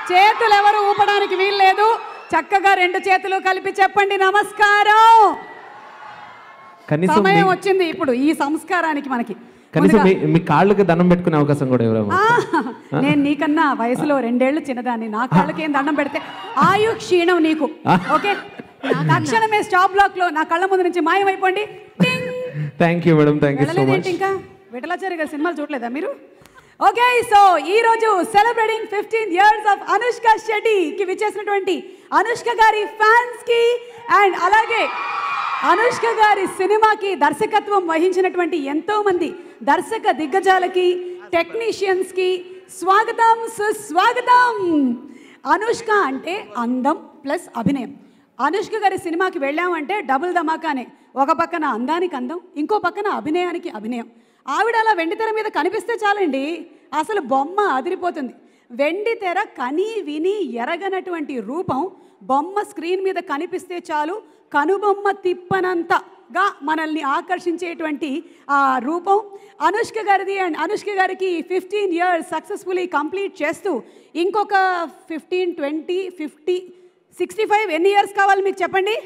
చేతులు ఎవరు ఊపడానికి వీల్లేదు చక్కగా రెండు చేతులు కలిపి చెప్పండి నమస్కారం కనీసం సమయం మీ- వచ్చింది ఇప్పుడు ఈ సంస్కారానికి మనకి కనీసం ముందుగా- మీ మీ కాళ్ళకి దండం పెట్టుకునే అవకాశం కూడా ఎవరేమో ఆ, నేను నీకన్నా వయసులో రెండేళ్లు చిన్నదాన్ని నా కాళ్ళకేం దండం పెడితే ఆయు క్షీణం నీకు ఓకే నా తక్షణమే స్టాప్ బ్లాక్ లో నా కళ్ళ ముందు నుంచి మాయమైపోండి టింగ్. Thank you madam thank you so వెళ్ళలేదేంటి మచ్ ఇంకా విఠలాచార్య గారి సినిమాలు చూడలేదా మీరు ఓకే సో ఈ రోజు celebrating fifteen years of Anushka Shetty కి విచ్చేసినటువంటి అనుష్క గారి ఫ్యాన్స్ కి అండ్ అలాగే అనుష్క గారి సినిమాకి దర్శకత్వం వహించినటువంటి ఎంతో మంది దర్శక దిగ్గజాలకి టెక్నీషియన్స్ కి స్వాగతం సుస్వాగతం అనుష్క అంటే అందం ప్లస్ అభినయం అనుష్క గారి సినిమాకి వెళ్ళామంటే డబుల్ ధమాకానే ఒక పక్కన అందానికి అందం ఇంకో పక్కన అభినయానికి అభినయం ఆవిడ అలా వెండి తెర మీద కనిపిస్తే చాలండి అసలు బొమ్మ అదిరిపోతుంది వెండి తెర కని విని ఎరగనటువంటి రూపం బొమ్మ స్క్రీన్ మీద కనిపిస్తే చాలు కనుబొమ్మ తిప్పనంతగా మనల్ని ఆకర్షించేటువంటి ఆ రూపం అనుష్క గారిది అండ్ అనుష్క గారికి ఫిఫ్టీన్ ఇయర్స్ సక్సెస్ఫుల్లీ కంప్లీట్ చేస్తూ ఇంకొక fifteen twenty fifty sixty five ఎన్ని ఇయర్స్ కావాలి మీకు చెప్పండి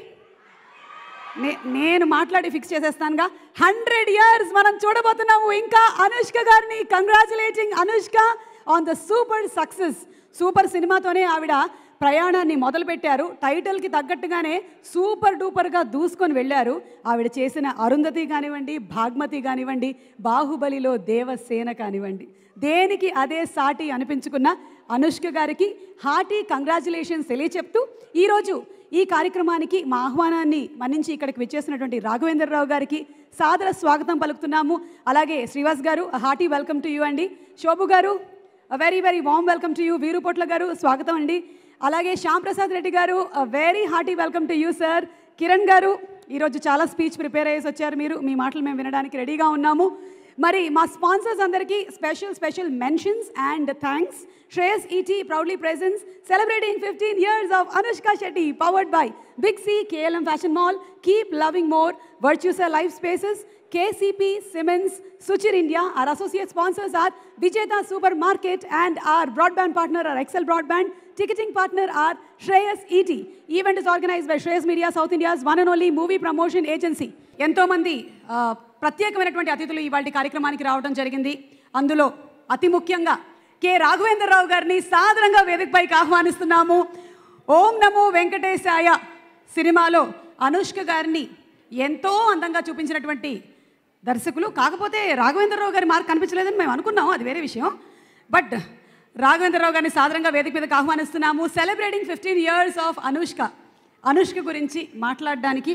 నే- నేను మాట్లాడి ఫిక్స్ చేసేస్తానుగా హండ్రెడ్ ఇయర్స్ మనం చూడబోతున్నాము ఇంకా అనుష్క గారిని congratulating Anushka on the super success super సినిమాతోనే ఆవిడ ప్రయాణాన్ని మొదలుపెట్టారు టైటిల్కి తగ్గట్టుగానే సూపర్ డూపర్గా దూసుకొని వెళ్ళారు ఆవిడ చేసిన అరుంధతి కానివ్వండి భాగ్మతి కానివ్వండి బాహుబలిలో దేవసేన కానివ్వండి దేనికి అదే సాటి అనిపించుకున్న అనుష్క గారికి హార్టీ కంగ్రాచులేషన్స్ తెలియచెప్తూ ఈరోజు ఈ కార్యక్రమానికి మా ఆహ్వానాన్ని మన్నించి ఇక్కడికి విచ్చేసినటువంటి రాఘవేంద్రరావు గారికి సాదర స్వాగతం పలుకుతున్నాము అలాగే శ్రీవాస్ గారు హార్టీ వెల్కమ్ టు యూ అండి శోభు గారు very very warm welcome to you Veerupotla గారు స్వాగతం అండి అలాగే శ్యామ్ ప్రసాద్ రెడ్డి గారు very hearty welcome to you sir Kiran గారు ఈరోజు చాలా స్పీచ్ ప్రిపేర్ అయ్యేసి వచ్చారు మీరు మీ మాటలు మేము వినడానికి రెడీగా ఉన్నాము మరి మా స్పాన్సర్స్ అందరికీ special special mentions and thanks Shreyas ET proudly presents celebrating fifteen years of Anushka Shetty powered by big C KLM fashion mall keep loving more Virtusa life spaces KCP, Siemens, Suchir India, our associate sponsors are Vijeta Supermarket and our broadband partner are Excel Broadband. Ticketing partner are Shreyas ET. Event is organized by Shreyas Media, South India's one and only movie promotion agency. ఎంతో మంది ఆ, ప్రత్యేకమైనటువంటి అతిథులు ఇవాళ కార్యక్రమానికి రావడం జరిగింది అందులో అతి ముఖ్యంగా కె రాఘవేంద్రరావు గారిని సాదరంగా వేదికపైకి ఆహ్వానిస్తున్నాము ఓం నమో వెంకటేశాయ సినిమాలో అనుష్క గారిని ఎంతో అందంగా చూపించినటువంటి దర్శకులు కాకపోతే రాఘవేంద్రరావు గారి మార్క్ కనిపించలేదని మేము అనుకున్నాం అది వేరే విషయం బట్ రాఘవేంద్రరావు గారిని సాదరంగా వేదిక మీదకి ఆహ్వానిస్తున్నాము celebrating fifteen years of Anushka Anushka గురించి మాట్లాడడానికి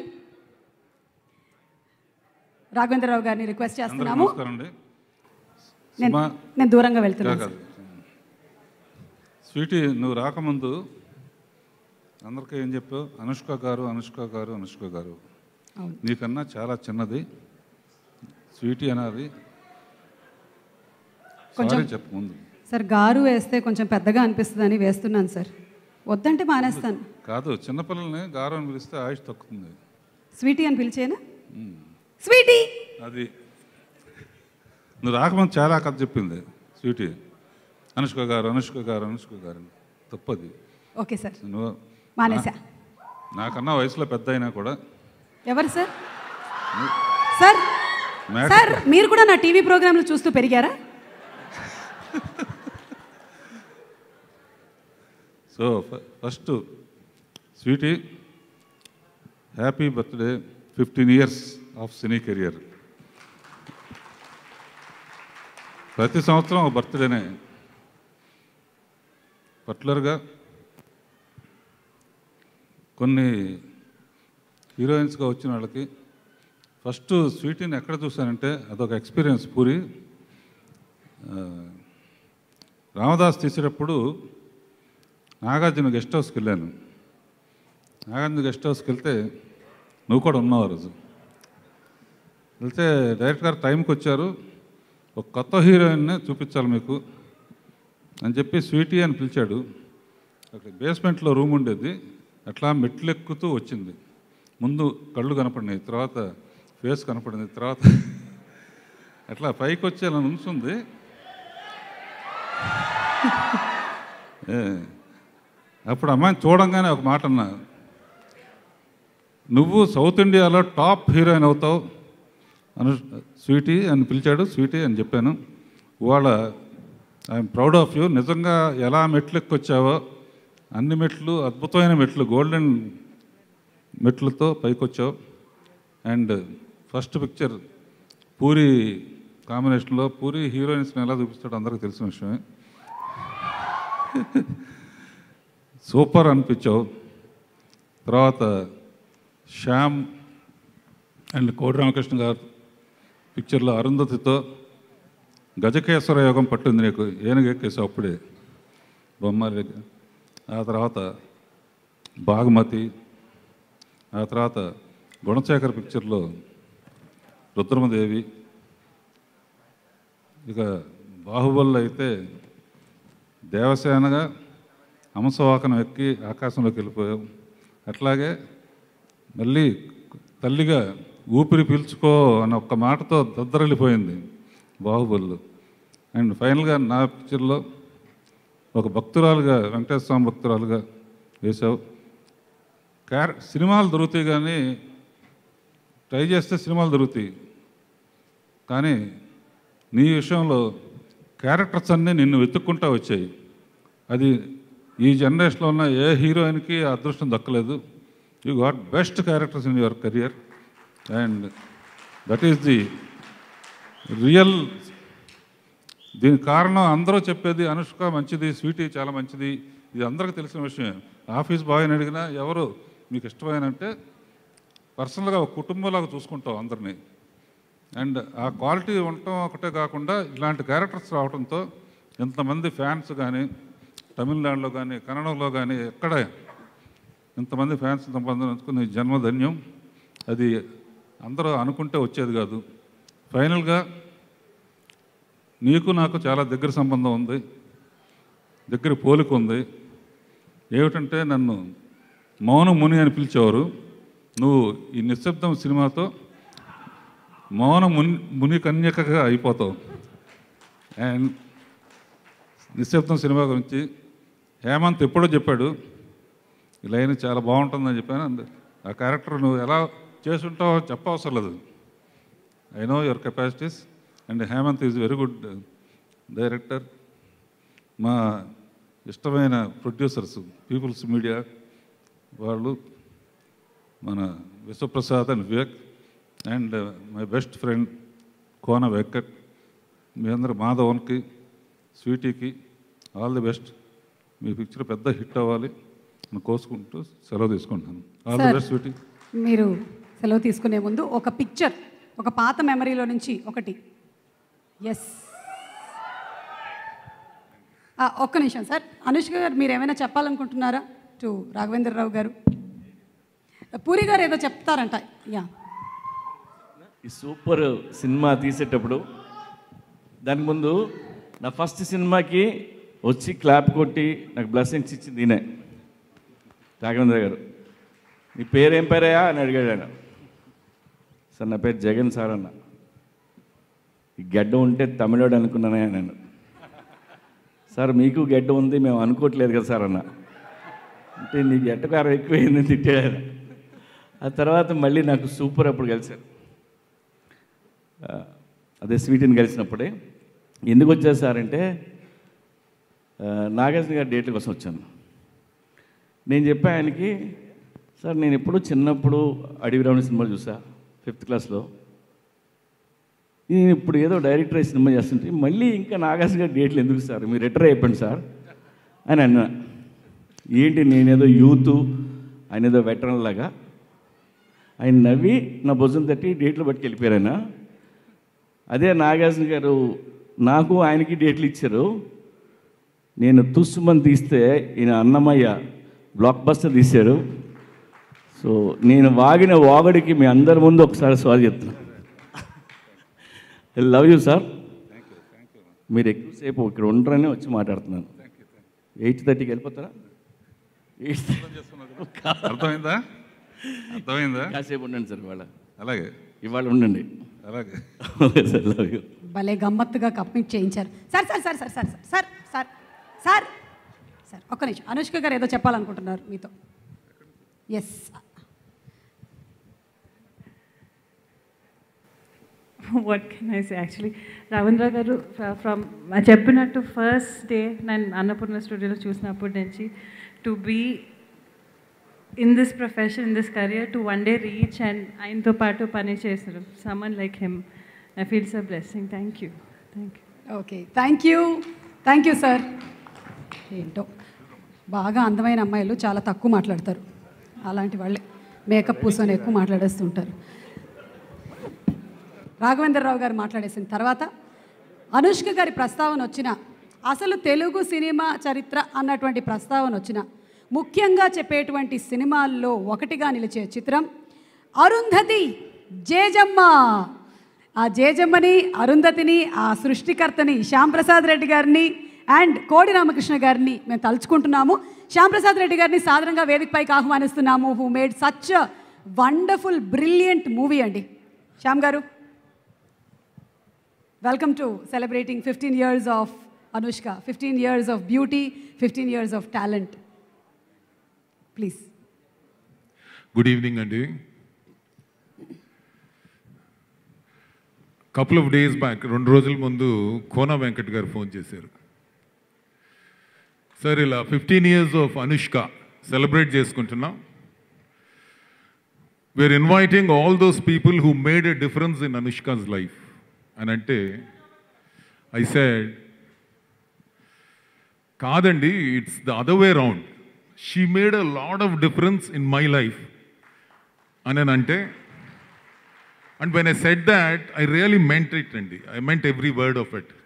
రాఘవేంద్రరావు గారిని రిక్వెస్ట్ అందరికీ చేస్తున్నాము నమస్కారం అండి నేను సుమా నేను దూరంగా వెళ్తున్నాను కాదు స్వీటీ నువ్వు రాకముందు అందరికీ ఏం చెప్పావు అనుష్క గారు అనుష్క గారు అనుష్క గారు అవును. నీకన్నా చాలా చిన్నది స్వీటీ అనేది కొంచెం- సారీ చెప్పు ముందు సార్ గారు వేస్తే కొంచెం పెద్దగా అనిపిస్తుందని వేస్తున్నాను సార్ వద్దంటే మానేస్తాను కాదు చిన్నపిల్లల్ని గారు అని పిలిస్తే ఆయుష్ తక్కుతుంది స్వీటీ అని పిలిచేనా స్వీటీ అది నువ్వు రాకముందు చాలా కథ చెప్పింది స్వీటీ అనుష్క గారు అనుష్క గారు అనుష్క గారు అని. తప్పది ఓకే సార్ నువ్వు మానేసా నాకన్నా వయసులో పెద్ద అయినా కూడా ఎవరు సార్ సార్ మేడం. సార్ మీరు కూడా నా టీవీ ప్రోగ్రాంలు చూస్తూ పెరిగారా సో ఫ- first Sweety happy birthday fifteen years of cine career ప్రతి సంవత్సరం ఒక బర్త్డేనే పర్టికులర్గా కొన్ని హీరోయిన్స్గా వచ్చిన వాళ్ళకి ఫస్ట్ స్వీటీని ఎక్కడ చూశానంటే అదొక ఎక్స్పీరియన్స్ పూరి ఆ, రామదాస్ తీసేటప్పుడు నాగార్జున గెస్ట్ హౌస్కి వెళ్ళాను నాగార్జున గెస్ట్ హౌస్కి వెళ్తే నువ్వు కూడా ఉన్నావు ఆ రోజు వెళ్తే డైరెక్టర్ గారు టైంకి వచ్చారు ఒక కొత్త హీరోయిన్నే చూపించాలి మీకు అని చెప్పి స్వీటీ అని పిలిచాడు అక్కడ బేస్మెంట్లో రూమ్ ఉండేది అట్లా మెట్లు ఎక్కుతూ వచ్చింది ముందు కళ్ళు కనపడినాయి తర్వాత ఫేస్ కనపడింది తర్వాత అట్లా పైకి వచ్చి అలా నుంచుంది ఏ, అప్పుడు అమ్మాయిని చూడంగానే ఒక మాట అన్నా నువ్వు సౌత్ ఇండియాలో టాప్ హీరోయిన్ అవుతావు అను స్వీటీ అని పిలిచాడు స్వీటీ అని చెప్పాను ఇవాళ ఐఎమ్ ప్రౌడ్ ఆఫ్ యూ నిజంగా ఎలా మెట్లు ఎక్కొచ్చావో అన్ని మెట్లు అద్భుతమైన మెట్లు గోల్డెన్ మెట్లతో పైకొచ్చావు అండ్ ఫస్ట్ పిక్చర్ పూరి కాంబినేషన్లో పూరి హీరోయిన్స్ని ఎలా చూపిస్తాడో అందరికీ తెలిసిన విషయమే సూపర్ అనిపించావు తర్వాత శ్యామ్ అండ్ కోడి రామకృష్ణ గారు పిక్చర్లో అరుంధతితో గజకేశ్వర యోగం పట్టింది నీకు ఏనుగెక్కేసావు అప్పుడే బొమ్మాలి ఆ తర్వాత బాగుమతి ఆ తర్వాత గుణశేఖర్ పిక్చర్లో రుద్రమదేవి ఇక బాహుబలి అయితే దేవసేనగా హంసవాకనం ఎక్కి ఆకాశంలోకి వెళ్ళిపోయావు అట్లాగే మళ్ళీ తల్లిగా ఊపిరి పీల్చుకో అన్న ఒక్క మాటతో దద్దరిల్లిపోయింది బాహుబలు అండ్ ఫైనల్గా నా పిక్చర్లో ఒక భక్తురాలుగా వెంకటేశ్వర స్వామి భక్తురాలుగా వేశావు క్యార సినిమాలు దొరుకుతాయి కానీ ట్రై చేస్తే సినిమాలు దొరుకుతాయి కానీ నీ విషయంలో క్యారెక్టర్స్ అన్నీ నిన్ను వెతుక్కుంటా వచ్చాయి అది ఈ జనరేషన్లో ఉన్న ఏ హీరోయిన్కి ఆ అదృష్టం దక్కలేదు you got best characters in your career and that is the real దీనికి కారణం అందరూ చెప్పేది అనుష్క మంచిది స్వీటీ చాలా మంచిది ఇది అందరికీ తెలిసిన విషయమే ఆఫీస్ బాయ్ని అడిగినా ఎవరు మీకు ఇష్టమైన అంటే పర్సనల్గా ఒక కుటుంబంలాగా చూసుకుంటాం అందరినీ అండ్ ఆ క్వాలిటీ ఉండటం ఒకటే కాకుండా ఇలాంటి క్యారెక్టర్స్ రావడంతో ఇంతమంది ఫ్యాన్స్ కానీ తమిళనాడులో కానీ కన్నడంలో కానీ ఎక్కడ ఇంతమంది ఫ్యాన్స్ సంపాదించుకుని జన్మధన్యం అది అందరూ అనుకుంటే వచ్చేది కాదు ఫైనల్గా నీకు నాకు చాలా దగ్గర సంబంధం ఉంది దగ్గర పోలిక ఉంది ఏమిటంటే నన్ను మౌన ముని అని పిలిచేవారు నువ్వు ఈ నిశ్శబ్దం సినిమాతో మౌన ముని ముని కన్యకగా అయిపోతావు అండ్ నిశ్శబ్దం సినిమా గురించి హేమంత్ ఎప్పుడో చెప్పాడు ఈ లైన్ చాలా బాగుంటుందని చెప్పాను అండ్ ఆ క్యారెక్టర్ నువ్వు ఎలా చేసుంటావో చెప్పవసరం లేదు I know your capacities and Hemant is very good director మా ఇష్టమైన ప్రొడ్యూసర్స్ పీపుల్స్ మీడియా వాళ్ళు మన Vishwaprasad and Vivek and my best friend Kona Venkat మీ అందరు మాధవన్కి స్వీటీకి ఆల్ ది బెస్ట్ మీ పిక్చర్ పెద్ద హిట్ అవ్వాలి అని కోసుకుంటూ సెలవు తీసుకుంటాను all the Sir. Best Sweety మీరు సెలవు తీసుకునే ముందు ఒక పిక్చర్ ఒక పాత మెమరీలో నుంచి ఒకటి ఎస్ ఒక్క నిమిషం సార్ అనుష్క గారు మీరు ఏమైనా చెప్పాలనుకుంటున్నారా టు రాఘవేంద్రరావు గారు పూరి గారు ఏదో చెప్తారంట యా ఈ సూపర్ సినిమా తీసేటప్పుడు దానికి ముందు నా ఫస్ట్ సినిమాకి వచ్చి క్లాప్ కొట్టి నాకు బ్లెస్సింగ్స్ ఇచ్చింది ఈయనే రాఘవేంద్ర గారు నీ పేరేం పేరయ్యా అని అడిగాడు ఆయన సార్ నా పేరు జగన్ సార్ అన్న ఈ గడ్డ ఉంటే తమిళోడు అనుకున్నానే నేను సార్ మీకు గడ్డ ఉంది మేము అనుకోవట్లేదు కదా సార్ అన్న అంటే నీ గడ్డకారం ఎక్కువైంది అని తిట్టాడు ఆయన. ఆ తర్వాత మళ్ళీ నాకు సూపర్ అప్పుడు కలిశారు ఆ, అదే స్వీటీని కలిసినప్పుడే ఎందుకు వచ్చారు సార్ అంటే ఆ, నాగార్జున గారి డేట్ల కోసం వచ్చాను నేను చెప్పా ఆయనకి సార్ నేను ఎప్పుడు చిన్నప్పుడు అడవి రావణ సినిమా చూసా ఫిఫ్త్ క్లాస్లో నేను ఇప్పుడు ఏదో డైరెక్టర్ అయ్యి సినిమా చేస్తుంటే మళ్ళీ ఇంకా నాగార్జున గారి డేట్లు ఎందుకు సార్ మీరు రిటైర్ అయిపోండి సార్ అని అన్నా ఏంటి నేనేదో యూత్ ఆయన ఏదో వెటరన్ లాగా ఆయన నవ్వి నా భుజం తట్టి డేట్లు పట్టుకు వెళ్ళిపోయారు ఆయన అదే నాగార్జున గారు నాకు ఆయనకి డేట్లు ఇచ్చారు నేను తుస్సుమని తీస్తే ఈయన అన్నమయ్య బ్లాక్ బస్టర్ తీశారు సో నేను వాగిన వాగడికి మీ అందరి ముందు ఒకసారి సారీ చెప్తున్నా లవ్ యూ సార్ మీరు ఎక్కువసేపు ఇక్కడ ఉండరని వచ్చి మాట్లాడుతున్నాను ఎయిట్ థర్టీకి వెళ్ళిపోతారా ఎయిట్ అర్థమైందా అర్థమైందా కాసేపు ఉండండి సార్ ఇవాళ అలాగే ఇవాళ ఉండండి అలాగే ఓకే సార్ లవ్ యూ భలే గమ్మత్తుగా కప్పింగ్ చేయించారు sir sir sir sir sir sir sir sir sir ఒక్క నిమిషం అనుష్క గారు ఏదో చెప్పాలనుకుంటున్నారు మీతో yes what can I say actually Ravindra గారు ఫ్రమ్ చెప్పినట్టు ఫస్ట్ డే నేను అన్నపూర్ణ స్టూడియోలో చూసినప్పటి నుంచి to be in this profession in this career to one day reach and ఆయనతో పాటు పని చేశారు someone like him I feels a blessing thank you thank you okay thank you thank you sir ఏంటో బాగా అందమైన అమ్మాయిలు చాలా తక్కువ మాట్లాడతారు అలాంటి వాళ్ళే మేకప్ పూసని ఎక్కువ మాట్లాడేస్తుంటారు రాఘవేంద్రరావు గారు మాట్లాడేసిన తర్వాత అనుష్క గారి ప్రస్తావన వచ్చిన అసలు తెలుగు సినిమా చరిత్ర అన్నటువంటి ప్రస్తావన వచ్చిన ముఖ్యంగా చెప్పేటువంటి సినిమాల్లో ఒకటిగా నిలిచే చిత్రం అరుంధతి జేజమ్మ ఆ జేజమ్మని అరుంధతిని ఆ సృష్టికర్తని శ్యాంప్రసాద్ రెడ్డి గారిని అండ్ కోడి రామకృష్ణ గారిని మేము తలుచుకుంటున్నాము శ్యాంప్రసాద్ రెడ్డి గారిని సాధారణంగా వేదికపైకి ఆహ్వానిస్తున్నాము who made such wonderful brilliant movie అండి శ్యామ్ గారు welcome to celebrating fifteen years of Anushka fifteen years of beauty fifteen years of talent please good evening అండి కపుల్ ఆఫ్ డేస్ బ్యాక్ రెండు రోజుల ముందు కోన వెంకట్ గారు ఫోన్ చేశారు సార్ ఇలా fifteen years of Anushka celebrate చేసుకుంటున్నాం we're inviting all those people who made a difference in Anushka's life అని అంటే ఐ సెడ్ కాదండి it's the other way round she made a lot of difference in my life అని అంటే and when I said that I really meant it అండి I meant every word of it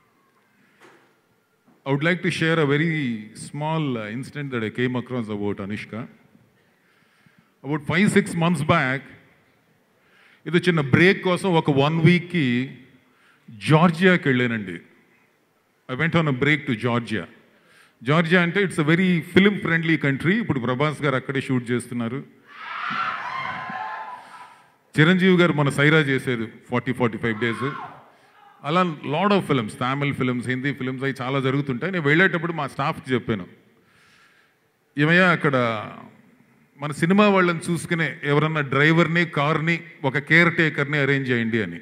I would like to share a very small uh, incident that I came across about Anushka. About five, six months back, ఇది చిన్న break కోసం ఒక one వీక్కి జార్జియాకి వెళ్ళానండి I went on a break to Georgia Georgia అంటే it's a very film friendly country ఇప్పుడు ప్రభాస్ గారు అక్కడే షూట్ చేస్తున్నారు చిరంజీవి గారు మన సైరా చేశారు ఫార్టీ ఫార్టీ ఫైవ్ డేస్ అలా lot of films Tamil films Hindi films అవి చాలా జరుగుతుంటాయి నేను వెళ్ళేటప్పుడు మా స్టాఫ్కి చెప్పాను ఏమయ్యా అక్కడ మన సినిమా వాళ్ళని చూసుకునే ఎవరన్నా డ్రైవర్ని కార్ని ఒక కేర్ టేకర్ని అరేంజ్ చేయండి అని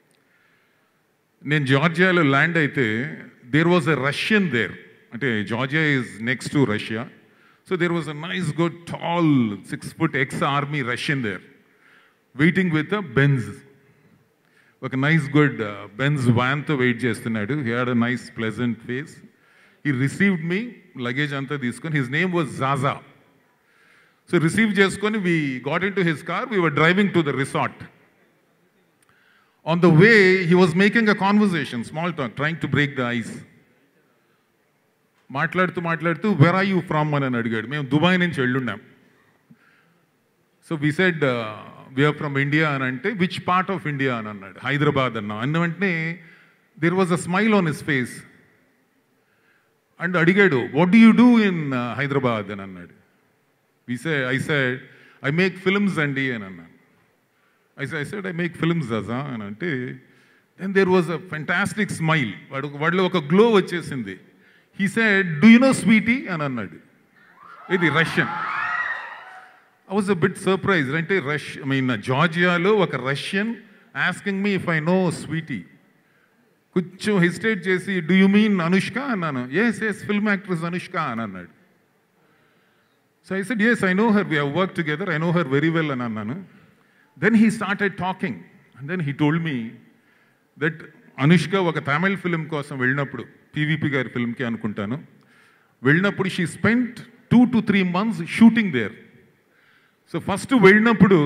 నేను జార్జియాలో ల్యాండ్ అయితే there was a Russian there అంటే Georgia is next to Russia so there was a nice good tall six foot ex army Russian there waiting with a Benz ఒక నైస్ గుడ్ బెన్స్ వ్యాన్తో wait చేస్తున్నాడు he had a nice pleasant face he received me luggage అంతా తీసుకొని his name was Zaza so receive చేసుకొని we got in to his car we were driving to the resort on the way he was making a conversation small talk trying to break the ice మాట్లాడుతూ మాట్లాడుతూ where are you from అని అడిగాడు మేము Dubai నుంచి వెళ్ళున్నాం so we said we are from India అని అంటే which part of India అని అన్నాడు హైదరాబాద్ అన్నా అన్న వెంటనే there was a smile on his face and అడిగాడు what do you do in Hyderabad అని అన్నాడు we say I said I make films అండి అని అన్నాను I I said I make films అజా అని అంటే then there was a fantastic smile వాడు వాడిలో ఒక గ్లో వచ్చేసింది he said do you know Sweety అని అన్నాడు ఇది Russian I was a bit surprise అంటే రష్ ఐ మీన్ జార్జియాలో ఒక Russian asking me if I know Sweety కొంచెం హెసిటేట్ చేసి డూ యూ మీన్ అనుష్క అన్నాను yes yes film actress Anushka అని అన్నాడు so I said yes I know her we have work together I know her very well అని అన్నాను then he started talking and then he told me that Anushka ఒక Tamil film కోసం వెళ్ళినప్పుడు PVP గారి ఫిల్మ్కి అనుకుంటాను వెళ్ళినప్పుడు she spent two to three months shooting there so first వెళ్ళినప్పుడు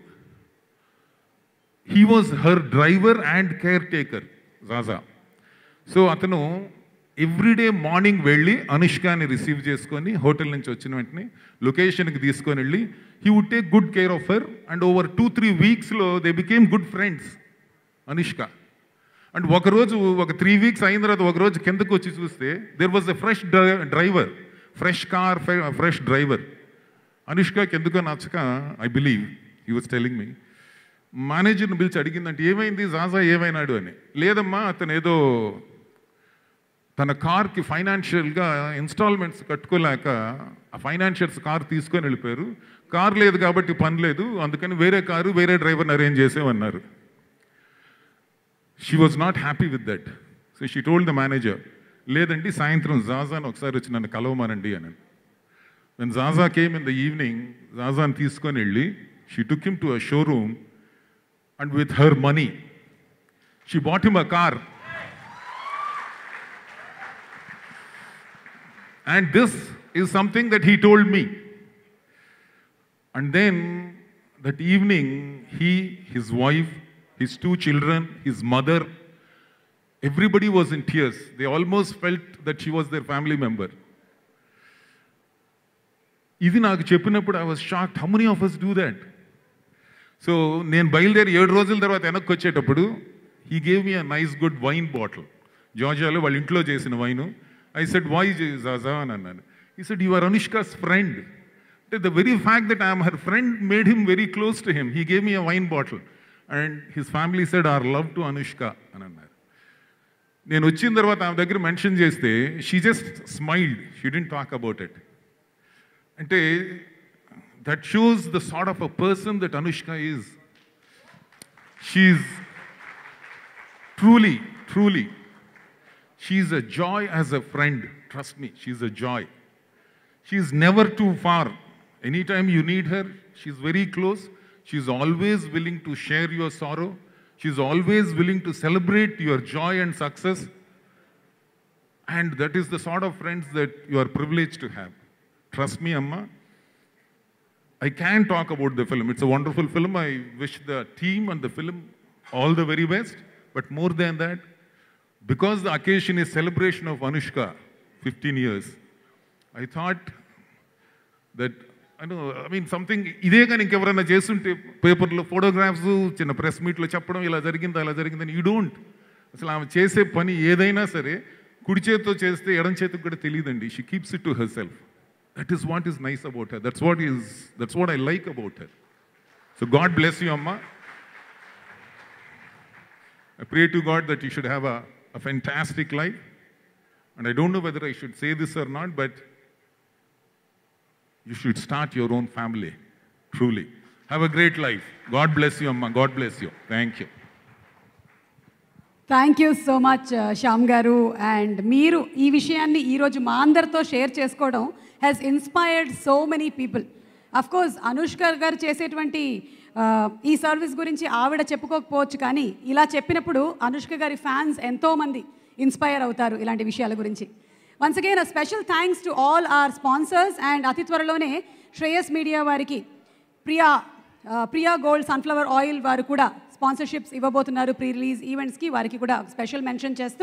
he was her driver and care taker Zaza so అతను everyday morning వెళ్ళి అనుష్కాని రిసీవ్ చేసుకొని హోటల్ నుంచి వచ్చిన వెంటనే లొకేషన్కి తీసుకొని వెళ్ళి he would take good care of her and over two three వీక్స్లో they became good friends Anushka and ఒకరోజు ఒక త్రీ వీక్స్ అయిన తర్వాత ఒకరోజు కిందకు వచ్చి చూస్తే there was a fresh driver fresh car fresh driver అనుష్కకి ఎందుకో నచ్చక I believe he was telling me మేనేజర్ని పిలిచి అడిగిందంటే ఏమైంది జాజా ఏమైనాడు అని లేదమ్మా అతను ఏదో తన కార్కి ఫైనాన్షియల్గా ఇన్స్టాల్మెంట్స్ కట్టుకోలేక ఆ ఫైనాన్షియల్స్ కార్ తీసుకొని వెళ్ళిపోయారు కార్ లేదు కాబట్టి పని లేదు అందుకని వేరే కారు వేరే డ్రైవర్ని అరేంజ్ చేసేవన్నారు she was not happy with that so she told the manager లేదండి సాయంత్రం జాజాని ఒకసారి వచ్చి నన్ను కలవమానండి అని when Zaza came in the evening జాజాని తీసుకొని వెళ్ళి she took him to a showroom and with her money she bought him a car And this is something that he told me. And then that evening, he, his wife, his two children, his mother, everybody was in tears. They almost felt that she was their family member. ఇది నాకు చెప్పినప్పుడు I was shocked how many of us do that so నేను బయలుదేరి ఏడు రోజుల తర్వాత వెనక్కి వచ్చేటప్పుడు he gave me a nice good wine bottle జార్జియాలో వాళ్ళ ఇంట్లో చేసిన wine I said why Zaza అని అన్నాను he said you are Anushka's friend అంటే the very fact that I'm her friend made him very close to him he gave me a wine bottle and his family said are love to Anushka అని అన్నారు నేను వచ్చిన తర్వాత ఆమె దగ్గర mention చేస్తే she just smiled she didn't talk about it అంటే that shows the sort of a person that Anushka is she truly, truly, she's a joy as a friend. Trust me, she's a joy. She's never too far. Anytime you need her, she's very close. She's always willing to share your sorrow. She's always willing to celebrate your joy and success. And that is the sort of friends that you are privileged to have. Trust me, Amma. I can talk about the film. It's a wonderful film. I wish the team and the film all the very best. But more than that, because the occasion is celebration of Anushka, 15 years, I thought that I know, I mean something ఇదే కానీ ఇంకెవరైనా చేస్తుంటే పేపర్లో photographs చిన్న press మీట్లో చెప్పడం ఇలా జరిగింది అలా జరిగిందని యూ డోంట్ అసలు ఆమె చేసే పని ఏదైనా సరే కుడి చేతితో చేస్తే ఎడం చేతికి కూడా తెలియదండి she keeps it to herself that is what is nice about her that's what is that's what I like about her so God bless you అమ్మా I pray to God that you should have a, a fantastic life. And I don't know whether I should say this or not, but you should start your own family, truly. Have a great life. God bless you, Amma. God bless you. Thank you. Thank you so much Shyam garu and మీరు ఈ విషయాన్ని ఈరోజు మా అందరితో share చేసుకోవడం has inspired so many people of course Anushka garu చేసేటువంటి ఆ, ఈ సర్వీస్ గురించి ఆవిడ చెప్పుకోకపోవచ్చు కానీ ఇలా చెప్పినప్పుడు అనుష్క గారి ఫ్యాన్స్ ఎంతోమంది ఇన్స్పైర్ అవుతారు ఇలాంటి విషయాల గురించి once again a special thanks to all our sponsors and అతి త్వరలోనే శ్రేయస్ మీడియా వారికి ప్రియా ఆ, ప్రియా గోల్డ్ సన్ఫ్లవర్ ఆయిల్ వారు కూడా స్పాన్సర్షిప్స్ ఇవ్వబోతున్నారు ప్రీ రిలీజ్ ఈవెంట్స్కి వారికి కూడా స్పెషల్ మెన్షన్ చేస్తూ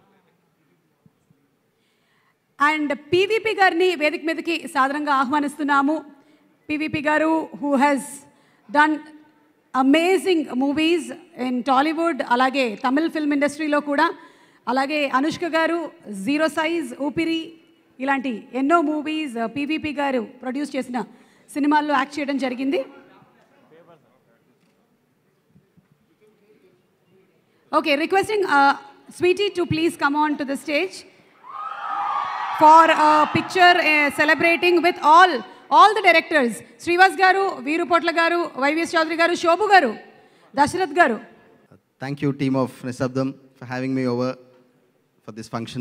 అండ్ పీవీపీ గారిని వేదిక మీదకి సాధారణంగా ఆహ్వానిస్తున్నాము PVP garu who has done amazing movies in Tollywood అలాగే తమిళ్ ఫిల్మ్ ఇండస్ట్రీలో కూడా అలాగే అనుష్క గారు జీరో సైజ్ ఊపిరి ఇలాంటి ఎన్నో మూవీస్ పీవీపీ గారు ప్రొడ్యూస్ చేసిన సినిమాల్లో యాక్ట్ చేయడం జరిగింది okay requesting Sweety to please come on to the stage for picture celebrating with all all the directors Sriwass garu Veerupotla గారు వైవిఎస్ చౌదరి గారు శోభు గారు దశరథ్ గారు Thank you, team of Nisabdam, for having me over for this function.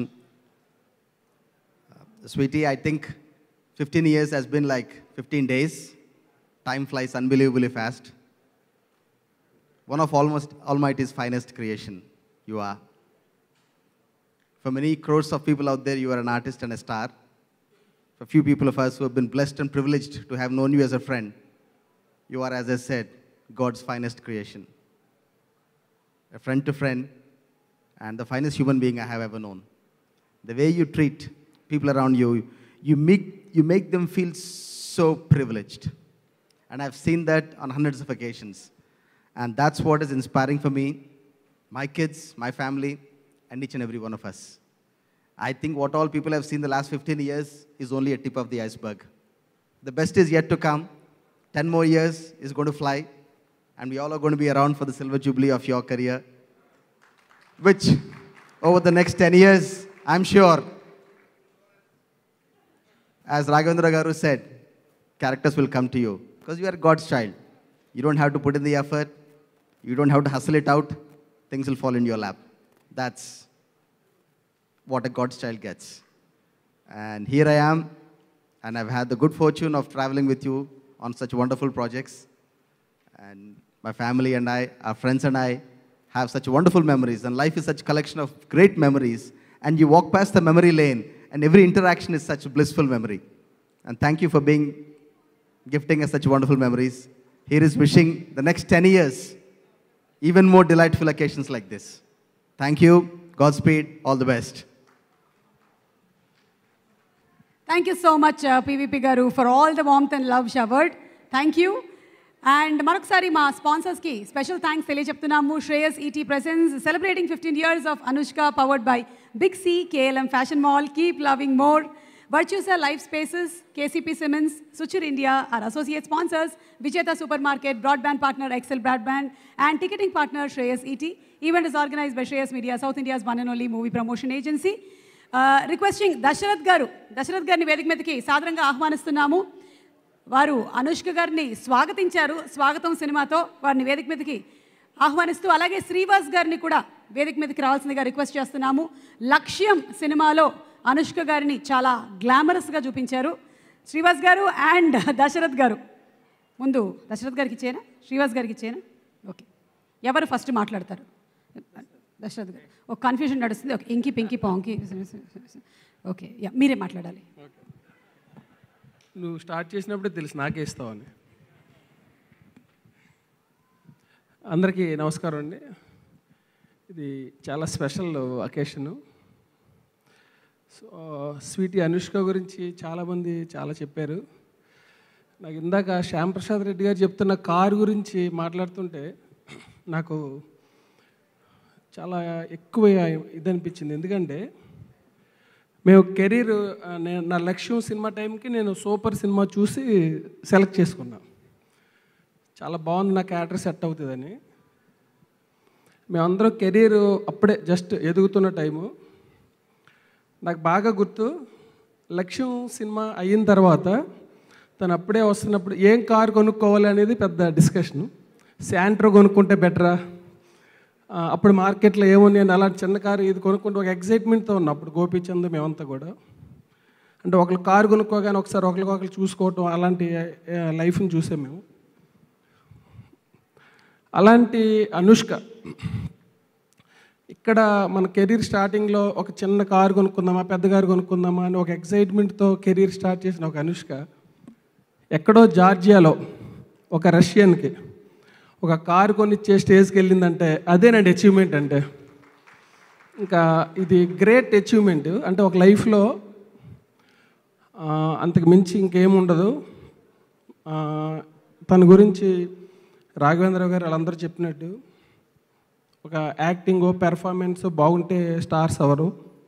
Uh, sweetie, I think 15 years has been like 15 days. Time flies unbelievably fast. One of almost Almighty's finest creation, you are. For many crores of people out there, you are an artist and a star. For few people of us who have been blessed and privileged to have known you as a friend, you are, as I said, God's finest creation a friend to friend, and the finest human being I have ever known. The way you treat people around you, you make, you make them feel so privileged. And I've seen that on hundreds of occasions. And that's what is inspiring for me, my kids, my family, and each and every one of us. I think what all people have seen the last 15 years is only a tip of the iceberg. The best is yet to come. 10 more years is going to fly, and we all are going to be around for the silver jubilee of your career, which over the next 10 years I'm sure, as Raghavendra Garu said, characters will come to you because you are God's child. You don't have to put in the effort, you don't have to hustle it out, things will fall in your lap. That's what a God's child gets. And here I am, and I've had the good fortune of traveling with you on such wonderful projects. And my family and I, our friends and I, have such wonderful memories. And life is such a collection of great memories. And you walk past the memory lane, and every interaction is such a blissful memory. And thank you for being gifting us such wonderful memories. Here is wishing the next 10 years even more delightful occasions like this. Thank you. Godspeed. All the best. Thank you so much PVP garu for all the warmth and love showered thank you and మరొకసారి మా స్పాన్సర్స్కి special thanks తెలియజెప్తున్నాము Shreyas ET presence celebrating fifteen years of Anushka powered by big C KLM fashion mall keep loving more Virtusa Life Spaces, KCP Simmons, Suchir India, our associate sponsors, Vijeta Supermarket, broadband partner Excel Broadband, and ticketing partner Shreyas ET. Event is organized by Shreyas Media, South India's one and only movie promotion agency. Uh, requesting Dasarath garu Dasarath గారిని వేదిక మీదకి సాదరంగా ఆహ్వానిస్తున్నాము వారు అనుష్క గారిని స్వాగతించారు స్వాగతం సినిమాతో వారిని వేదిక మీదకి ఆహ్వానిస్తూ అలాగే శ్రీవాస్ గారిని కూడా వేదిక మీదకి రావాల్సిందిగా రిక్వెస్ట్ చేస్తున్నాము లక్ష్యం సినిమాలో అనుష్క గారిని చాలా గ్లామరస్గా చూపించారు శ్రీవాస్ గారు అండ్ దశరథ్ గారు ముందు దశరథ్ గారికి ఇచ్చేనా శ్రీవాస్ గారికి ఇచ్చేనా ఓకే ఎవరు ఫస్ట్ మాట్లాడతారు దశరథ్ గారు ఒక కన్ఫ్యూజన్ నడుస్తుంది okay inky Pinky పాంకి okay yeah మీరే మాట్లాడాలి నువ్వు స్టార్ట్ చేసినప్పుడే తెలుసు నాకే ఇస్తావని అందరికీ నమస్కారం అండి ఇది చాలా special occasion so Sweety Anushka గురించి చాలామంది చాలా చెప్పారు నాకు ఇందాక శ్యామ్ ప్రసాద్ రెడ్డి గారు చెప్తున్న కారు గురించి మాట్లాడుతుంటే నాకు చాలా ఎక్కువ ఇది అనిపించింది ఎందుకంటే మేము కెరీర్ నేను నా లక్ష్యం సినిమా టైంకి నేను సూపర్ సినిమా చూసి సెలెక్ట్ చేసుకున్నా చాలా బాగుంది నా క్యారెక్టర్ సెట్ అవుతుందని మేమందరం కెరీర్ అప్పుడే జస్ట్ ఎదుగుతున్న టైము నాకు బాగా గుర్తు లక్ష్యం సినిమా అయిన తర్వాత తను అప్పుడే వస్తున్నప్పుడు ఏం కారు కొనుక్కోవాలి అనేది పెద్ద డిస్కషన్ శాంట్రో కొనుక్కుంటే బెటరా ఆ, అప్పుడు మార్కెట్లో ఏముంది అని అలాంటి చిన్న కారు ఇది కొనుక్కుంటే ఒక ఎగ్జైట్మెంట్తో ఉన్నా అప్పుడు గోపీచంద్ మేమంతా కూడా అంటే ఒకళ్ళు కారు కొనుక్కోగానే ఒకసారి ఒకరికి ఒకరు చూసుకోవటం అలాంటి ఆ, లైఫ్ని చూసాం మేము అలాంటి అనుష్క ఇక్కడ మన కెరీర్ స్టార్టింగ్లో ఒక చిన్న కారు కొనుక్కుందామా పెద్ద కారు కొనుక్కుందామా అని ఒక ఎక్సైట్మెంట్తో కెరీర్ స్టార్ట్ చేసిన ఒక అనుష్క ఎక్కడో జార్జియాలో ఒక రష్యన్కి ఒక కారు కొనిచ్చే స్టేజ్కి వెళ్ళిందంటే అదేనండి అచీవ్మెంట్ అంటే ఇంకా ఇది గ్రేట్ అచీవ్మెంట్ అంటే ఒక లైఫ్లో ఆ, అంతకు మించి ఇంకేముండదు ఆ, తన గురించి రాఘవేంద్ర గారు వాళ్ళందరూ చెప్పినట్టు ఒక యాక్టింగ్ పెర్ఫార్మెన్స్ బాగుంటే స్టార్స్ అవరు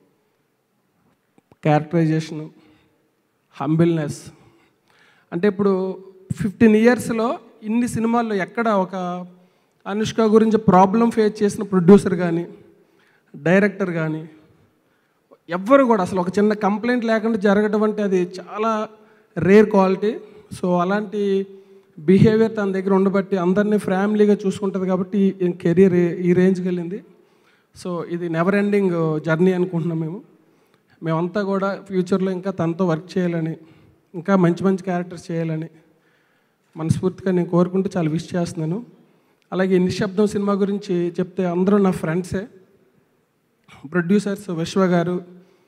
క్యారెక్టరైజేషను హంబిల్నెస్ అంటే ఇప్పుడు ఫిఫ్టీన్ ఇయర్స్లో ఇన్ని సినిమాల్లో ఎక్కడ ఒక అనుష్క గురించి ప్రాబ్లం ఫేస్ చేసిన ప్రొడ్యూసర్ కానీ డైరెక్టర్ కానీ ఎవ్వరు కూడా అసలు ఒక చిన్న కంప్లైంట్ లేకుండా జరగడం అంటే అది చాలా రేర్ క్వాలిటీ సో అలాంటి బిహేవియర్ తన దగ్గర ఉండబట్టి అందరినీ ఫ్యామిలీగా చూసుకుంటుంది కాబట్టి కెరీర్ ఈ రేంజ్కి వెళ్ళింది సో ఇది నెవర్ ఎండింగ్ జర్నీ అనుకుంటున్నాం మేము మేమంతా కూడా ఫ్యూచర్లో ఇంకా తనతో వర్క్ చేయాలని ఇంకా మంచి మంచి క్యారెక్టర్స్ చేయాలని మనస్ఫూర్తిగా నేను కోరుకుంటూ చాలా విష్ చేస్తున్నాను అలాగే నిశ్శబ్దం సినిమా గురించి చెప్తే అందరూ నా ఫ్రెండ్సే ప్రొడ్యూసర్స్ విశ్వ గారు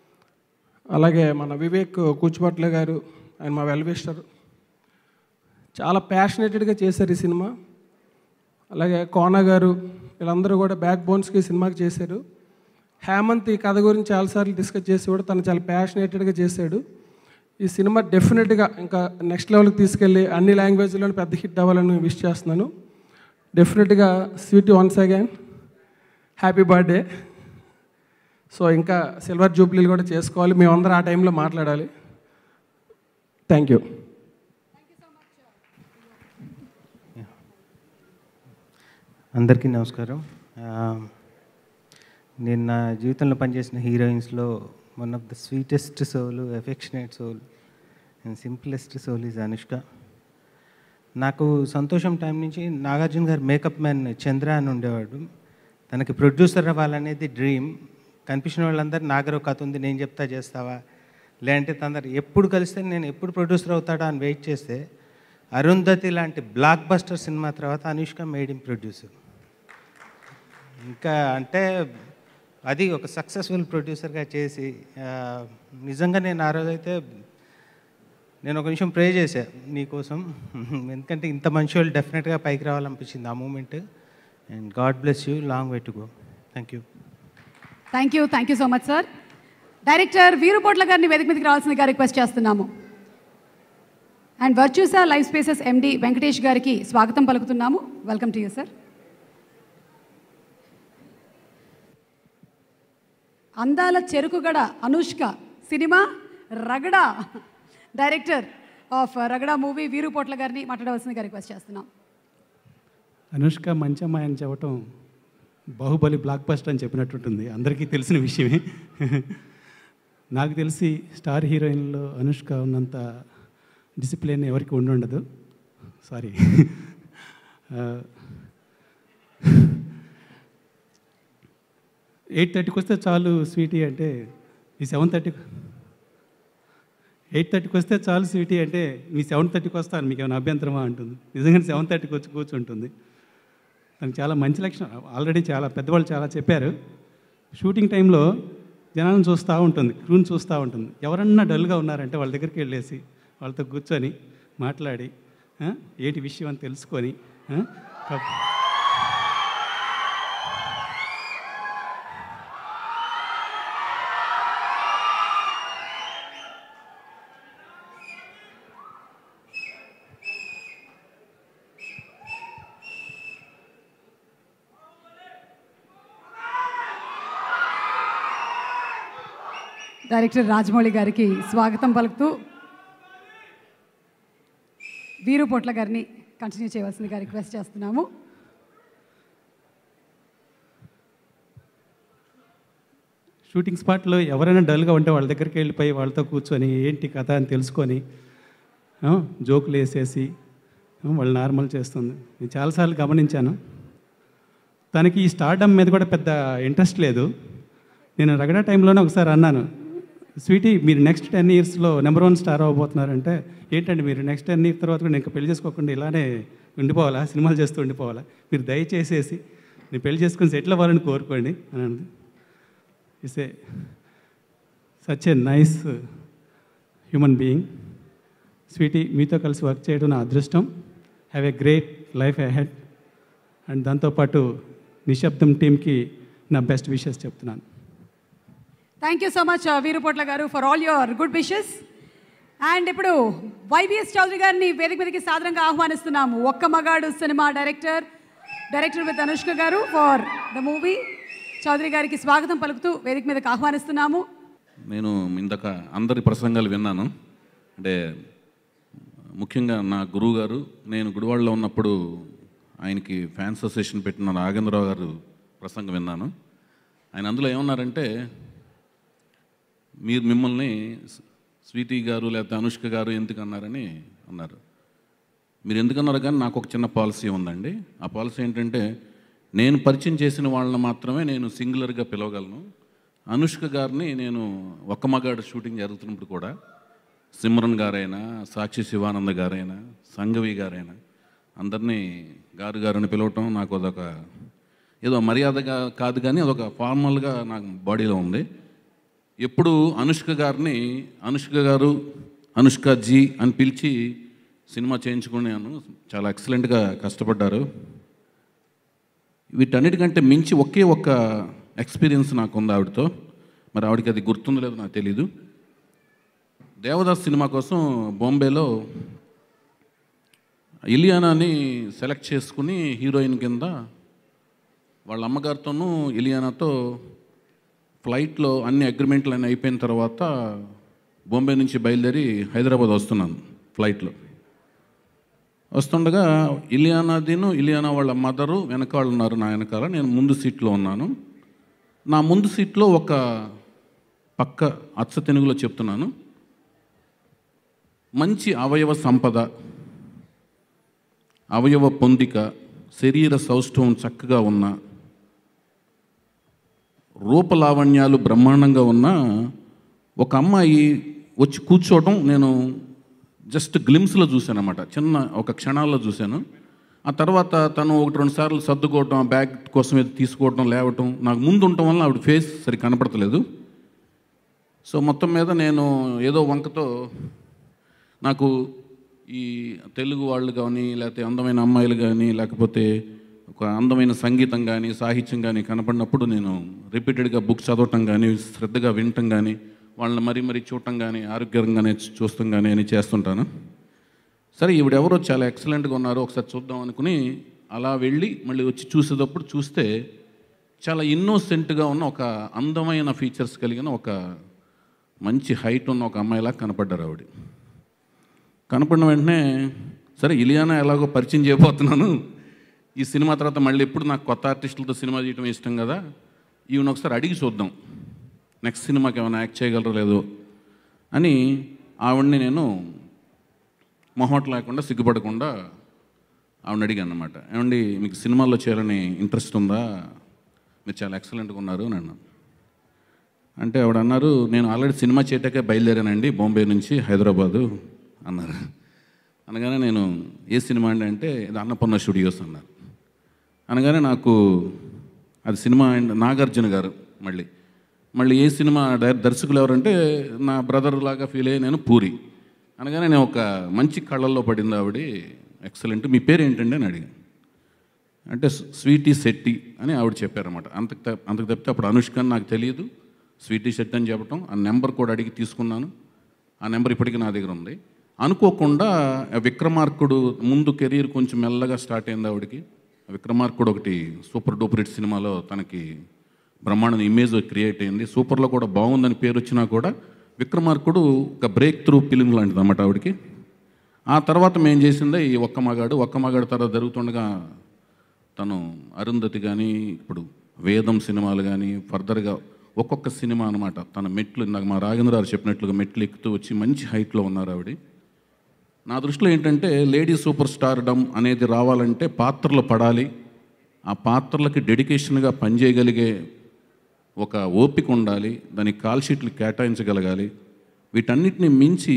అలాగే మన వివేక్ కూచిపట్ల గారు ఆయన మా వెల్విస్టర్ చాలా ప్యాషనేటెడ్గా చేశారు ఈ సినిమా అలాగే కోన గారు వీళ్ళందరూ కూడా బ్యాక్ బోన్స్కి ఈ సినిమాకి చేశారు హేమంత్ ఈ కథ గురించి చాలాసార్లు డిస్కస్ చేసి కూడా తను చాలా ప్యాషనేటెడ్గా చేశాడు ఈ సినిమా డెఫినెట్గా ఇంకా నెక్స్ట్ లెవెల్కి తీసుకెళ్ళి అన్ని లాంగ్వేజ్లోనే పెద్ద హిట్ అవ్వాలని విష్ చేస్తున్నాను డెఫినెట్గా sweet once again happy birthday so ఇంకా సిల్వర్ జూబ్లీలు కూడా చేసుకోవాలి మేమందరం ఆ టైంలో మాట్లాడాలి థ్యాంక్ యూ అందరికీ నమస్కారం ఆ, నేను నా జీవితంలో పనిచేసిన హీరోయిన్స్లో one of the sweetest soul, affectionate soul, and simplest soul is Anushka. నాకు సంతోషం టైం నుంచి నాగార్జున గారు మేకప్ మ్యాన్ చంద్ర అని ఉండేవాడు తనకి ప్రొడ్యూసర్ అవ్వాలనేది డ్రీమ్ కనిపించిన వాళ్ళందరూ నాగరు కథ ఉంది నేను చెప్తా చేస్తావా లేదంటే తొందర ఎప్పుడు కలిస్తే నేను ఎప్పుడు ప్రొడ్యూసర్ అవుతాడా అని వెయిట్ చేస్తే అరుంధతి లాంటి బ్లాక్ బస్టర్ సినిమా తర్వాత అనుష్క మేడ్ ఇన్ ప్రొడ్యూసర్ ఇంకా అంటే అది ఒక సక్సెస్ఫుల్ ప్రొడ్యూసర్గా చేసి ఆ, నిజంగా నేను ఆ రోజైతే నేను ఒక నిమిషం ప్రే చేశా నీకోసం ఎందుకంటే ఇంత మంచి వాళ్ళు డెఫినెట్గా పైకి రావాలనిపించింది ఆ moment and God bless you long way to go thank you thank you thank you so much sir director Veerupotla గారిని వేదిక మీదకి రావాల్సిందిగా రిక్వెస్ట్ చేస్తున్నాము and Virtusa life Spaces MD Venkatesh గారికి స్వాగతం పలుకుతున్నాము వెల్కమ్ టు యూ సార్ అందాల చెరుకుగడ అనుష్క సినిమా Ragada director of Ragada movie Veerupotla గారిని మాట్లాడవలసిందిగా రిక్వెస్ట్ చేస్తున్నాం అనుష్క మంచి అమ్మాయి అని చెప్పటం బాహుబలి బ్లాక్ బస్టర్ అని చెప్పినట్టుంటుంది అందరికీ తెలిసిన విషయమే నాకు తెలిసి స్టార్ హీరోయిన్లో అనుష్క ఉన్నంత డిసిప్లిన్ ఎవరికి ఉండి ఉండదు సారీ ఎయిట్ థర్టీకి వస్తే చాలు స్వీటీ అంటే ఈ సెవెన్ థర్టీ ఎయిట్ థర్టీకి వస్తే చాలు స్వీటీ అంటే మీ సెవెన్ థర్టీకి వస్తాను మీకు ఏమైనా అభ్యంతరమా అంటుంది నిజంగానే సెవెన్ థర్టీకి వచ్చి కూర్చుంటుంది తనకు చాలా మంచి లక్షణం ఆల్రెడీ చాలా పెద్దవాళ్ళు చాలా చెప్పారు షూటింగ్ టైంలో జనాలను చూస్తూ ఉంటుంది క్రూని చూస్తూ ఉంటుంది ఎవరన్నా డల్గా ఉన్నారంటే వాళ్ళ దగ్గరికి వెళ్ళేసి వాళ్ళతో కూర్చొని మాట్లాడి ఆ, ఏంటి విషయం అని తెలుసుకొని ఆ, కబ్- డైరెక్టర్ రాజమౌళి గారికి స్వాగతం పలుకుతూ వీరు పొట్ల గారిని కంటిన్యూ చేయవలసిందిగా రిక్వెస్ట్ చేస్తున్నాము షూటింగ్ స్పాట్లో ఎవరైనా డల్గా ఉంటే వాళ్ళ దగ్గరికి వెళ్ళిపోయి వాళ్ళతో కూర్చొని ఏంటి కథ అని తెలుసుకొని ఆ, జోకులు వేసేసి ఆ, వాళ్ళు నార్మల్ చేస్తుంది నేను చాలాసార్లు గమనించాను తనకి ఈ స్టార్డమ్ మీద కూడా పెద్ద ఇంట్రెస్ట్ లేదు నేను రగడా టైంలోనే ఒకసారి అన్నాను స్వీటీ మీరు నెక్స్ట్ టెన్ ఇయర్స్లో నెంబర్ వన్ స్టార్ అవ్వబోతున్నారంటే ఏంటండి మీరు నెక్స్ట్ టెన్ ఇయర్స్ తర్వాత కూడా నేను ఇంకా పెళ్లి చేసుకోకుండా ఇలానే ఉండిపోవాలా సినిమాలు చేస్తూ ఉండిపోవాలా మీరు దయచేసేసి నేను పెళ్లి చేసుకుని సెటిల్ అవ్వాలని కోరుకోండి అని అన్నది is a such a nice human being Sweety మీతో కలిసి వర్క్ చేయడం నా అదృష్టం have a great life ahead and దాంతోపాటు నిశ్శబ్దం టీంకి నా బెస్ట్ విషెస్ చెప్తున్నాను thank you so much Veerupotla garu for all your good wishes and ఇప్పుడు వైబిఎస్ చౌదరి గారిని వేదిక మీదకి సాదరంగా ఆహ్వానిస్తున్నాము ఒక్క మగాడు సినిమా director director with Anushka garu for the movie Chowdary గారికి స్వాగతం పలుకుతూ వేదిక మీదకి ఆహ్వానిస్తున్నాము నేను ఇందాక అందరి ప్రసంగాలు విన్నాను అంటే ముఖ్యంగా నా గురువు గారు నేను గుడివాడలో ఉన్నప్పుడు ఆయనకి ఫ్యాన్స్ అసోసియేషన్ పెట్టిన నాగేంద్రరావు గారు ప్రసంగం విన్నాను ఆయన అందులో ఏమన్నారంటే మీరు మిమ్మల్ని స్వీటీ గారు లేకపోతే అనుష్క గారు ఎందుకు అన్నారని అన్నారు మీరు ఎందుకన్నారు కానీ నాకు ఒక చిన్న పాలసీ ఉందండి ఆ పాలసీ ఏంటంటే నేను పరిచయం చేసిన వాళ్ళని మాత్రమే నేను సింగులర్గా పిలవగలను అనుష్క గారిని నేను ఒక్క మగాడు షూటింగ్ జరుగుతున్నప్పుడు కూడా సిమ్రన్ గారైనా సాక్షి శివానంద గారైనా సంగవి గారైనా అందరినీ గారు గారిని పిలవటం నాకు అదొక ఏదో మర్యాదగా కాదు కానీ అదొక ఫార్మల్గా నాకు బాడీలో ఉంది ఎప్పుడు అనుష్క గారిని అనుష్క గారు అనుష్క జీ అని పిలిచి సినిమా చేయించుకున్నాను చాలా ఎక్సలెంట్గా కష్టపడ్డారు వీటన్నిటికంటే మించి ఒకే ఒక్క ఎక్స్పీరియన్స్ నాకు ఉంది ఆవిడతో మరి ఆవిడకి అది గుర్తుందో లేదో నాకు తెలీదు దేవదాస్ సినిమా కోసం బాంబేలో ఇలియానాని సెలెక్ట్ చేసుకుని హీరోయిన్ కింద వాళ్ళ అమ్మగారితోనూ ఇలియానాతో ఫ్లైట్లో అన్ని అగ్రిమెంట్లు అన్నీ అయిపోయిన తర్వాత బాంబే నుంచి బయలుదేరి హైదరాబాద్ వస్తున్నాను ఫ్లైట్లో వస్తుండగా ఇలియానాదిను ఇలియానా వాళ్ళ మదరు వెనకాల ఉన్నారు నా వెనకాల నేను ముందు సీట్లో ఉన్నాను నా ముందు సీట్లో ఒక పక్క అచ్చ తెనుగులో చెప్తున్నాను మంచి అవయవ సంపద అవయవ పొందిక శరీర సౌష్ఠవం చక్కగా ఉన్న రూపలావణ్యాలు బ్రహ్మాండంగా ఉన్న ఒక అమ్మాయి వచ్చి కూర్చోవటం నేను జస్ట్ గ్లిమ్స్లో చూశాను అనమాట చిన్న ఒక క్షణాల్లో చూశాను ఆ తర్వాత తను ఒకటి రెండు సార్లు సర్దుకోవటం ఆ బ్యాగ్ కోసం ఏదో తీసుకోవటం లేవటం నాకు ముందు ఉండటం వల్ల ఆవిడ ఫేస్ సరి కనపడతలేదు సో మొత్తం మీద నేను ఏదో వంకతో నాకు ఈ తెలుగు వాళ్ళు కానీ లేకపోతే అందమైన అమ్మాయిలు కానీ లేకపోతే ఒక అందమైన సంగీతం కానీ సాహిత్యం కానీ కనపడినప్పుడు నేను రిపీటెడ్గా బుక్స్ చదవటం కానీ శ్రద్ధగా వినటం కానీ వాళ్ళని మరీ మరీ చూడటం కానీ ఆరోగ్యంగానే చూస్తాం కానీ అని చేస్తుంటాను సరే ఈవిడెవరో చాలా ఎక్సలెంట్గా ఉన్నారు ఒకసారి చూద్దాం అనుకుని అలా వెళ్ళి మళ్ళీ వచ్చి చూసేటప్పుడు చూస్తే చాలా ఇన్నోసెంట్గా ఉన్న ఒక అందమైన ఫీచర్స్ కలిగిన ఒక మంచి హైట్ ఉన్న ఒక అమ్మాయిలా కనపడ్డారు ఆవిడ కనపడిన వెంటనే సరే ఇలియానా ఎలాగో పరిచయం చేయబోతున్నాను ఈ సినిమా తర్వాత మళ్ళీ ఎప్పుడు నాకు కొత్త ఆర్టిస్టులతో సినిమా చేయడం ఇష్టం కదా ఈవెన్ ఒకసారి అడిగి చూద్దాం నెక్స్ట్ సినిమాకి ఏమైనా యాక్ట్ చేయగలరో లేదో అని ఆవిడ్ని నేను మొహమాట లేకుండా సిగ్గుపడకుండా ఆవిడ అడిగాను అనమాట ఏమండి మీకు సినిమాల్లో చేయాలని ఇంట్రెస్ట్ ఉందా మీరు చాలా ఎక్సలెంట్గా ఉన్నారు అని అన్నాను అంటే ఆవిడ అన్నారు నేను ఆల్రెడీ సినిమా చేయటాకే బయలుదేరానండి బాంబే నుంచి హైదరాబాదు అన్నారు అనగానే నేను ఏ సినిమా అండి అంటే ఇది అన్నపూర్ణ స్టూడియోస్ అన్నారు అనగానే నాకు అది సినిమా అండ్ నాగార్జున గారు మళ్ళీ మళ్ళీ ఏ సినిమా డైర- దర్శకులు ఎవరంటే నా బ్రదర్ లాగా ఫీల్ అయ్యి నేను పూరి అనగానే నేను ఒక మంచి కళ్ళల్లో పడింది ఆవిడ ఎక్సలెంట్ మీ పేరు ఏంటండి అని అడిగాను అంటే స్వీటీ శెట్టి అని ఆవిడ చెప్పారన్నమాట అంతకు త- అంతకు తప్పితే అప్పుడు అనుష్క అని నాకు తెలియదు స్వీటీ శెట్టి అని చెప్పటం ఆ నెంబర్ కూడా అడిగి తీసుకున్నాను ఆ నెంబర్ ఇప్పటికీ నా దగ్గర ఉంది అనుకోకుండా ఆ విక్రమార్కుడు ముందు కెరీర్ కొంచెం మెల్లగా స్టార్ట్ అయింది ఆవిడకి ఆ విక్రమార్కుడు ఒకటి సూపర్ డూపర్ హిట్ సినిమాలో తనకి బ్రహ్మాండ ఇమేజ్ క్రియేట్ అయింది సూపర్లో కూడా బాగుందని పేరు వచ్చినా కూడా విక్రమార్కుడు ఒక బ్రేక్ త్రూ ఫిలిం లాంటిది అన్నమాట ఆవిడకి ఆ తర్వాత మేము చేసిందే ఈ ఒక్క మగాడు ఒక్క మగాడు తర్వాత జరుగుతుండగా తను అరుంధతి కానీ ఇప్పుడు వేదం సినిమాలు కానీ ఫర్దర్గా ఒక్కొక్క సినిమా అనమాట తన మెట్లు నాకు మా రాఘేంద్ర గారు చెప్పినట్లుగా మెట్లు ఎక్కుతూ వచ్చి మంచి హైట్లో ఉన్నారు ఆవిడ నా దృష్టిలో ఏంటంటే లేడీ సూపర్ స్టార్డమ్ అనేది రావాలంటే పాత్రలు పడాలి ఆ పాత్రలకి డెడికేషన్గా పనిచేయగలిగే ఒక ఓపిక ఉండాలి దానికి కాల్ షీట్లు కేటాయించగలగాలి వీటన్నిటిని మించి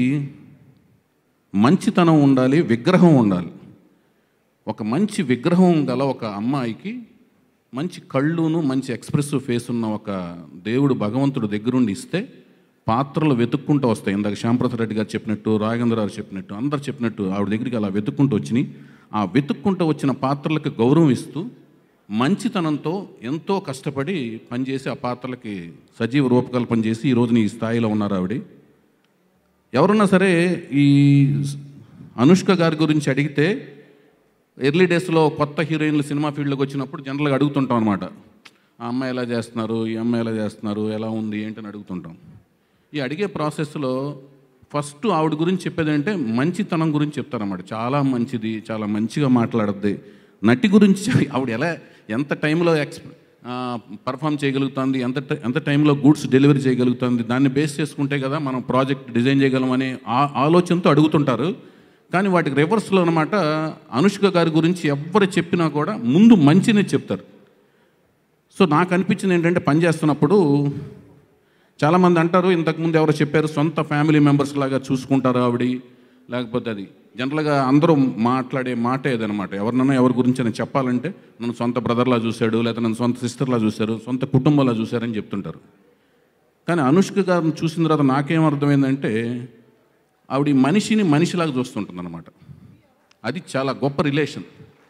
మంచితనం ఉండాలి విగ్రహం ఉండాలి ఒక మంచి విగ్రహం గల ఒక అమ్మాయికి మంచి కళ్ళును మంచి ఎక్స్ప్రెసివ్ ఫేస్ ఉన్న ఒక దేవుడు భగవంతుడు దగ్గరుండి ఇస్తే పాత్రలు వెతుక్కుంటూ వస్తాయి ఇందాక శ్యాంప్రసాద్ రెడ్డి గారు చెప్పినట్టు రాఘేంద్ర గారు చెప్పినట్టు అందరు చెప్పినట్టు ఆవిడ దగ్గరికి అలా వెతుక్కుంటూ వచ్చినాయి ఆ వెతుక్కుంటూ వచ్చిన పాత్రలకు గౌరవం ఇస్తూ మంచితనంతో ఎంతో కష్టపడి పనిచేసి ఆ పాత్రలకి సజీవ రూపకల్పన చేసి ఈ రోజున ఈ స్థాయిలో ఉన్నారు ఆవిడ ఎవరున్నా సరే ఈ అనుష్క గారి గురించి అడిగితే ఎర్లీ డేస్లో కొత్త హీరోయిన్లు సినిమా ఫీల్డ్లోకి వచ్చినప్పుడు జనరల్గా అడుగుతుంటాం అనమాట ఆ అమ్మాయి ఎలా చేస్తున్నారు ఈ అమ్మాయి ఎలా చేస్తున్నారు ఎలా ఉంది ఏంటని అడుగుతుంటాం ఈ అడిగే ప్రాసెస్లో ఫస్ట్ ఆవిడ గురించి చెప్పేది అంటే మంచితనం గురించి చెప్తారన్నమాట చాలా మంచిది చాలా మంచిగా మాట్లాడద్ది నటి గురించి చెప్పి ఆవిడ ఎలా ఎంత టైంలో ఎక్స్ పర్ఫామ్ చేయగలుగుతుంది ఎంత ట- ఎంత టైంలో గూడ్స్ డెలివరీ చేయగలుగుతుంది దాన్ని బేస్ చేసుకుంటే కదా మనం ప్రాజెక్ట్ డిజైన్ చేయగలం అనే ఆ ఆలోచనతో అడుగుతుంటారు కానీ వాటికి రివర్స్లో అనమాట అనుష్క గారి గురించి ఎవరు చెప్పినా కూడా ముందు మంచినే చెప్తారు సో నాకు అనిపించింది ఏంటంటే పని చేస్తున్నప్పుడు చాలామంది అంటారు ఇంతకుముందు ఎవరో చెప్పారు సొంత ఫ్యామిలీ మెంబర్స్ లాగా చూసుకుంటారు ఆవిడ లేకపోతే అది జనరల్గా అందరూ మాట్లాడే మాట ఏదనమాట ఎవరినైనా ఎవరి గురించి అని చెప్పాలంటే నన్ను సొంత బ్రదర్లా చూశాడు లేకపోతే నన్ను సొంత సిస్టర్లా చూశారు సొంత కుటుంబంలా చూశారని చెప్తుంటారు కానీ అనుష్క గారిని చూసిన తర్వాత నాకేం అర్థమైందంటే ఆవిడ ఈ మనిషిని మనిషిలాగా చూస్తుంటుంది అనమాట అది చాలా గొప్ప రిలేషన్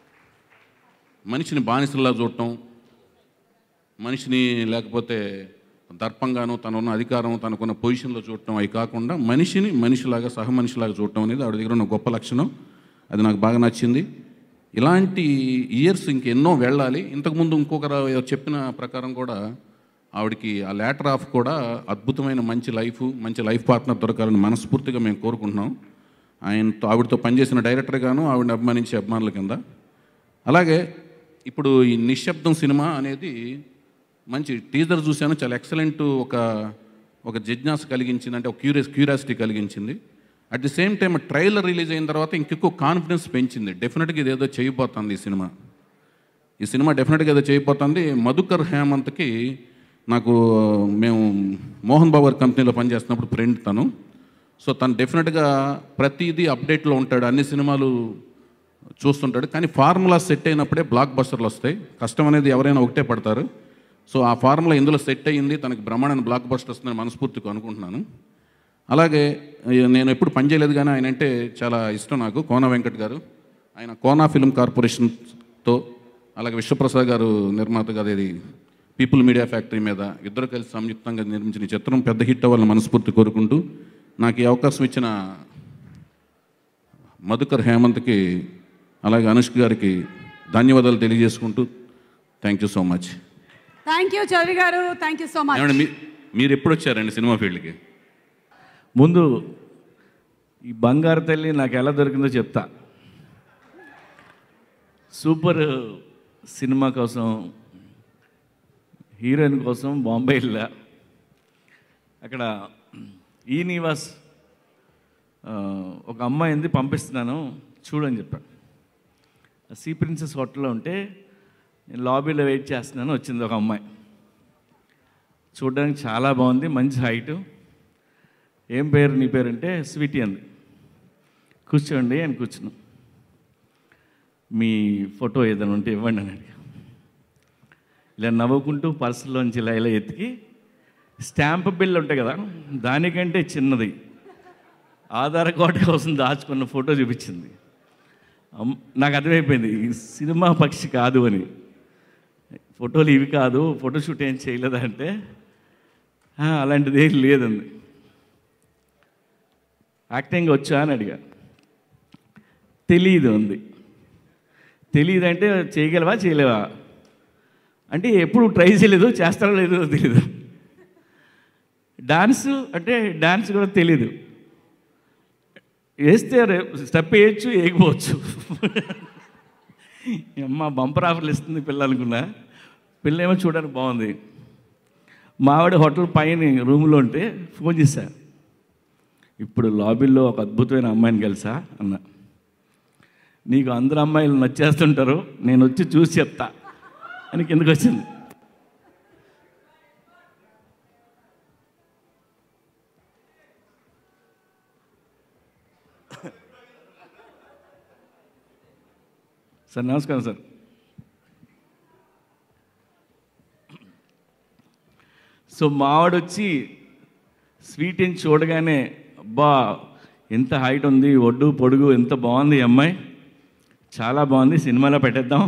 మనిషిని బానిసలా చూడటం మనిషిని లేకపోతే దర్పంగాను తనున్న అధికారం తనకున్న పొజిషన్లో చూడటం అవి కాకుండా మనిషిని మనిషిలాగా సహ మనిషిలాగా చూడటం అనేది ఆవిడ దగ్గర ఉన్న గొప్ప లక్షణం అది నాకు బాగా నచ్చింది ఇలాంటి ఇయర్స్ ఇంకెన్నో వెళ్ళాలి ఇంతకుముందు ఇంకొకరు చెప్పిన ప్రకారం కూడా ఆవిడకి ఆ లేటర్ ఆఫ్ కూడా అద్భుతమైన మంచి లైఫ్ మంచి లైఫ్ పార్ట్నర్ దొరకాలని మనస్ఫూర్తిగా మేము కోరుకుంటున్నాం ఆయనతో ఆవిడతో పనిచేసిన డైరెక్టర్ గాను ఆవిడని అభిమానించే అభిమానుల కింద అలాగే ఇప్పుడు ఈ నిశ్శబ్దం సినిమా అనేది మంచి టీజర్ చూశాను చాలా ఎక్సలెంట్ ఒక ఒక జిజ్ఞాస కలిగించింది అంటే ఒక క్యూరియస్ క్యూరియాసిటీ కలిగించింది at the same time trailer release అయిన తర్వాత ఇంకెక్కువ కాన్ఫిడెన్స్ పెంచింది డెఫినెట్గా ఇది ఏదో చేయబోతుంది ఈ సినిమా ఈ సినిమా డెఫినెట్గా ఏదో చేయబోతుంది మధుకర్ హేమంత్కి నాకు మేము మోహన్ బాబు గారి కంపెనీలో పనిచేస్తున్నప్పుడు ఫ్రెండ్ తను సో తను డెఫినెట్గా ప్రతిదీ అప్డేట్లో ఉంటాడు అన్ని సినిమాలు చూస్తుంటాడు కానీ ఫార్ములా సెట్ అయినప్పుడే బ్లాక్ బస్టర్లు వస్తాయి కష్టం అనేది ఎవరైనా ఒకటే పడతారు సో ఆ ఫార్ములా ఇందులో సెట్ అయ్యింది తనకి బ్రహ్మాండమైన బ్లాక్ బస్టర్ వస్తుందని మనస్ఫూర్తిగా అనుకుంటున్నాను అలాగే ఏ- నేను ఎప్పుడు పనిచేయలేదు కానీ ఆయన అంటే చాలా ఇష్టం నాకు కోన వెంకట్ గారు ఆయన కోనా ఫిల్మ్ కార్పొరేషన్తో అలాగే విశ్వప్రసాద్ గారు నిర్మాత గారు ఇది పీపుల్ మీడియా ఫ్యాక్టరీ మీద ఇద్దరు కలిసి సంయుక్తంగా నిర్మించిన ఈ చిత్రం పెద్ద హిట్ అవ్వాలని మనస్ఫూర్తి కోరుకుంటూ నాకు ఈ అవకాశం ఇచ్చిన మధుకర్ హేమంత్కి అలాగే అనుష్క గారికి ధన్యవాదాలు తెలియజేసుకుంటూ thank you so much thank you Chowdary garu thank you so much ఏమండి మీ- మీరు ఎప్పుడు వచ్చారండి సినిమా ఫీల్డ్కి ముందు ఈ బంగారు తల్లి నాకు ఎలా దొరికిందో చెప్తా సూపర్ సినిమా కోసం హీరోయిన్ కోసం బాంబే వెళ్ళా అక్కడ ఈ నివాస్ ఆ, ఒక అమ్మాయింది పంపిస్తున్నాను చూడని చెప్పాను సీ ప్రిన్సెస్ హోటల్లో ఉంటే నేను లాబీలో వెయిట్ చేస్తున్నాను వచ్చింది ఒక అమ్మాయి చూడడానికి చాలా బాగుంది మంచి హైటు ఏం పేరు నీ పేరు అంటే స్వీటీ అంది కూర్చోండి అని కూర్చున్నాం మీ ఫోటో ఏదైనా ఉంటే ఇవ్వండి అని అడిగా ఇలా నవ్వుకుంటూ పర్సులోంచి ఇలా ఇలా ఎత్తికి స్టాంప్ బిల్ ఉంటాయి కదా దానికంటే చిన్నది ఆధార్ కార్డు కోసం దాచుకున్న ఫోటో చూపించింది అమ్- నాకు అర్థమైపోయింది ఈ సినిమా పక్షి కాదు అని ఫోటోలు ఇవి కాదు ఫోటోషూట్ ఏం చేయలేదా అంటే "ఆ, అలాంటిది ఏం లేదండి యాక్టింగ్ వచ్చా అని అడిగా తెలియదు ఉంది తెలియదు అంటే చేయగలవా చేయలేవా అంటే ఎప్పుడు ట్రై చేయలేదు చేస్తారో లేదో తెలియదు డాన్స్ అంటే డాన్స్ కూడా తెలీదు వేస్తే స్టెప్ వేయచ్చు వేయకపోవచ్చు అమ్మ బంపర్ ఆఫర్లు ఇస్తుంది పిల్ల అనుకున్నా పిల్ల ఏమో చూడడానికి బాగుంది మావిడ హోటల్ పైన రూమ్లో ఉంటే ఫోన్ చేశా ఇప్పుడు లాబీలో ఒక అద్భుతమైన అమ్మాయిని కలిసా అన్న నీకు అందరు అమ్మాయిలు నచ్చేస్తుంటారు నేను వచ్చి చూసి చెప్తా అని కిందకు వచ్చింది సార్ నమస్కారం సార్ సో మావాడు వచ్చి స్వీట్ని చూడగానే అబ్బా ఎంత హైట్ ఉంది ఒడ్డు పొడుగు ఎంత బాగుంది ఈ అమ్మాయి చాలా బాగుంది సినిమాలో పెట్టేద్దాం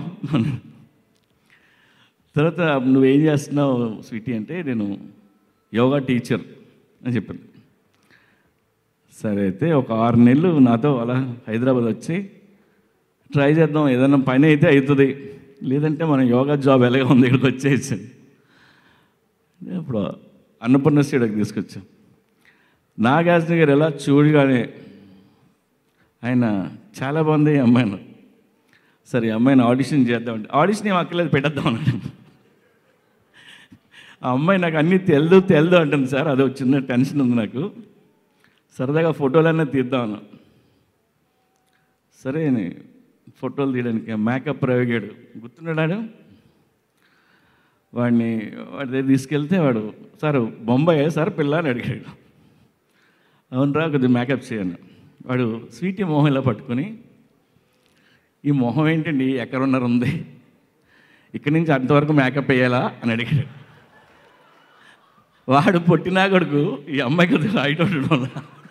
తర్వాత నువ్వేం చేస్తున్నావు స్వీటీ అంటే నేను యోగా టీచర్ అని చెప్పాను సరే అయితే ఒక ఆరు నెలలు నాతో అలా హైదరాబాద్ వచ్చి ట్రై చేద్దాం ఏదైనా పని అయితే అవుతుంది లేదంటే మనం యోగా జాబ్ ఎలాగ ఉంది ఇక్కడికి వచ్చేసి ఇప్పుడు అన్నపూర్ణ స్టేడియోకి తీసుకొచ్చాం నాగార్జున గారు ఎలా చూడగానే ఆయన చాలా బాగుంది ఈ అమ్మాయిని సరే ఈ అమ్మాయిని ఆడిషన్ చేద్దామంటే ఆడిషన్ ఏం అక్కర్లేదు పెట్టేద్దాం అన్నాడు ఆ అమ్మాయి నాకు అన్నీ తెలదు తెలదు అంటుంది సార్ అదో చిన్న టెన్షన్ ఉంది నాకు సరదాగా ఫోటోలన్నీ తీద్దామన్నా సరే అని ఫోటోలు తీయడానికి మేకప్ ప్రయోగాడు గుర్తున్నాడు వాడిని వాడి దగ్గర తీసుకెళ్తే వాడు సార్ బొంబాయి సార్ పిల్ల అని అడిగాడు అవునరా కొద్దిగా మేకప్ చేయను వాడు స్వీటీ మొహం ఇలా పట్టుకొని ఈ మొహం ఏంటండి ఎక్కడున్నారు ఉంది ఇక్కడి నుంచి అంతవరకు మేకప్ వేయాలా అని అడిగాడు వాడు పొట్టినా కొడుకు ఈ అమ్మాయి కొద్దిగా హైట్ ఉండడం వల్ల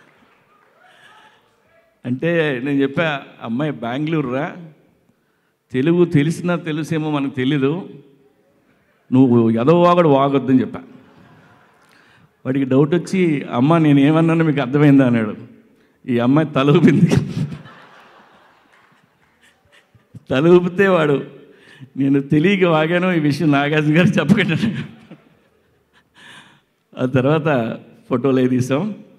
అంటే నేను చెప్పా అమ్మాయి బెంగళూరు రా తెలుగు తెలిసినా తెలుసేమో మనకు తెలీదు నువ్వు ఎదవ వాగడు వాగొద్దని చెప్పా వాడికి డౌట్ వచ్చి అమ్మ నేను ఏమన్నాను మీకు అర్థమైందా అన్నాడు ఈ అమ్మాయి తల ఊపింది తల ఊపితే వాడు నేను తెలియక వాగాను ఈ విషయం నాగార్జున గారు చెప్పకుండా ఆ తర్వాత ఫోటోలు అవి తీసాం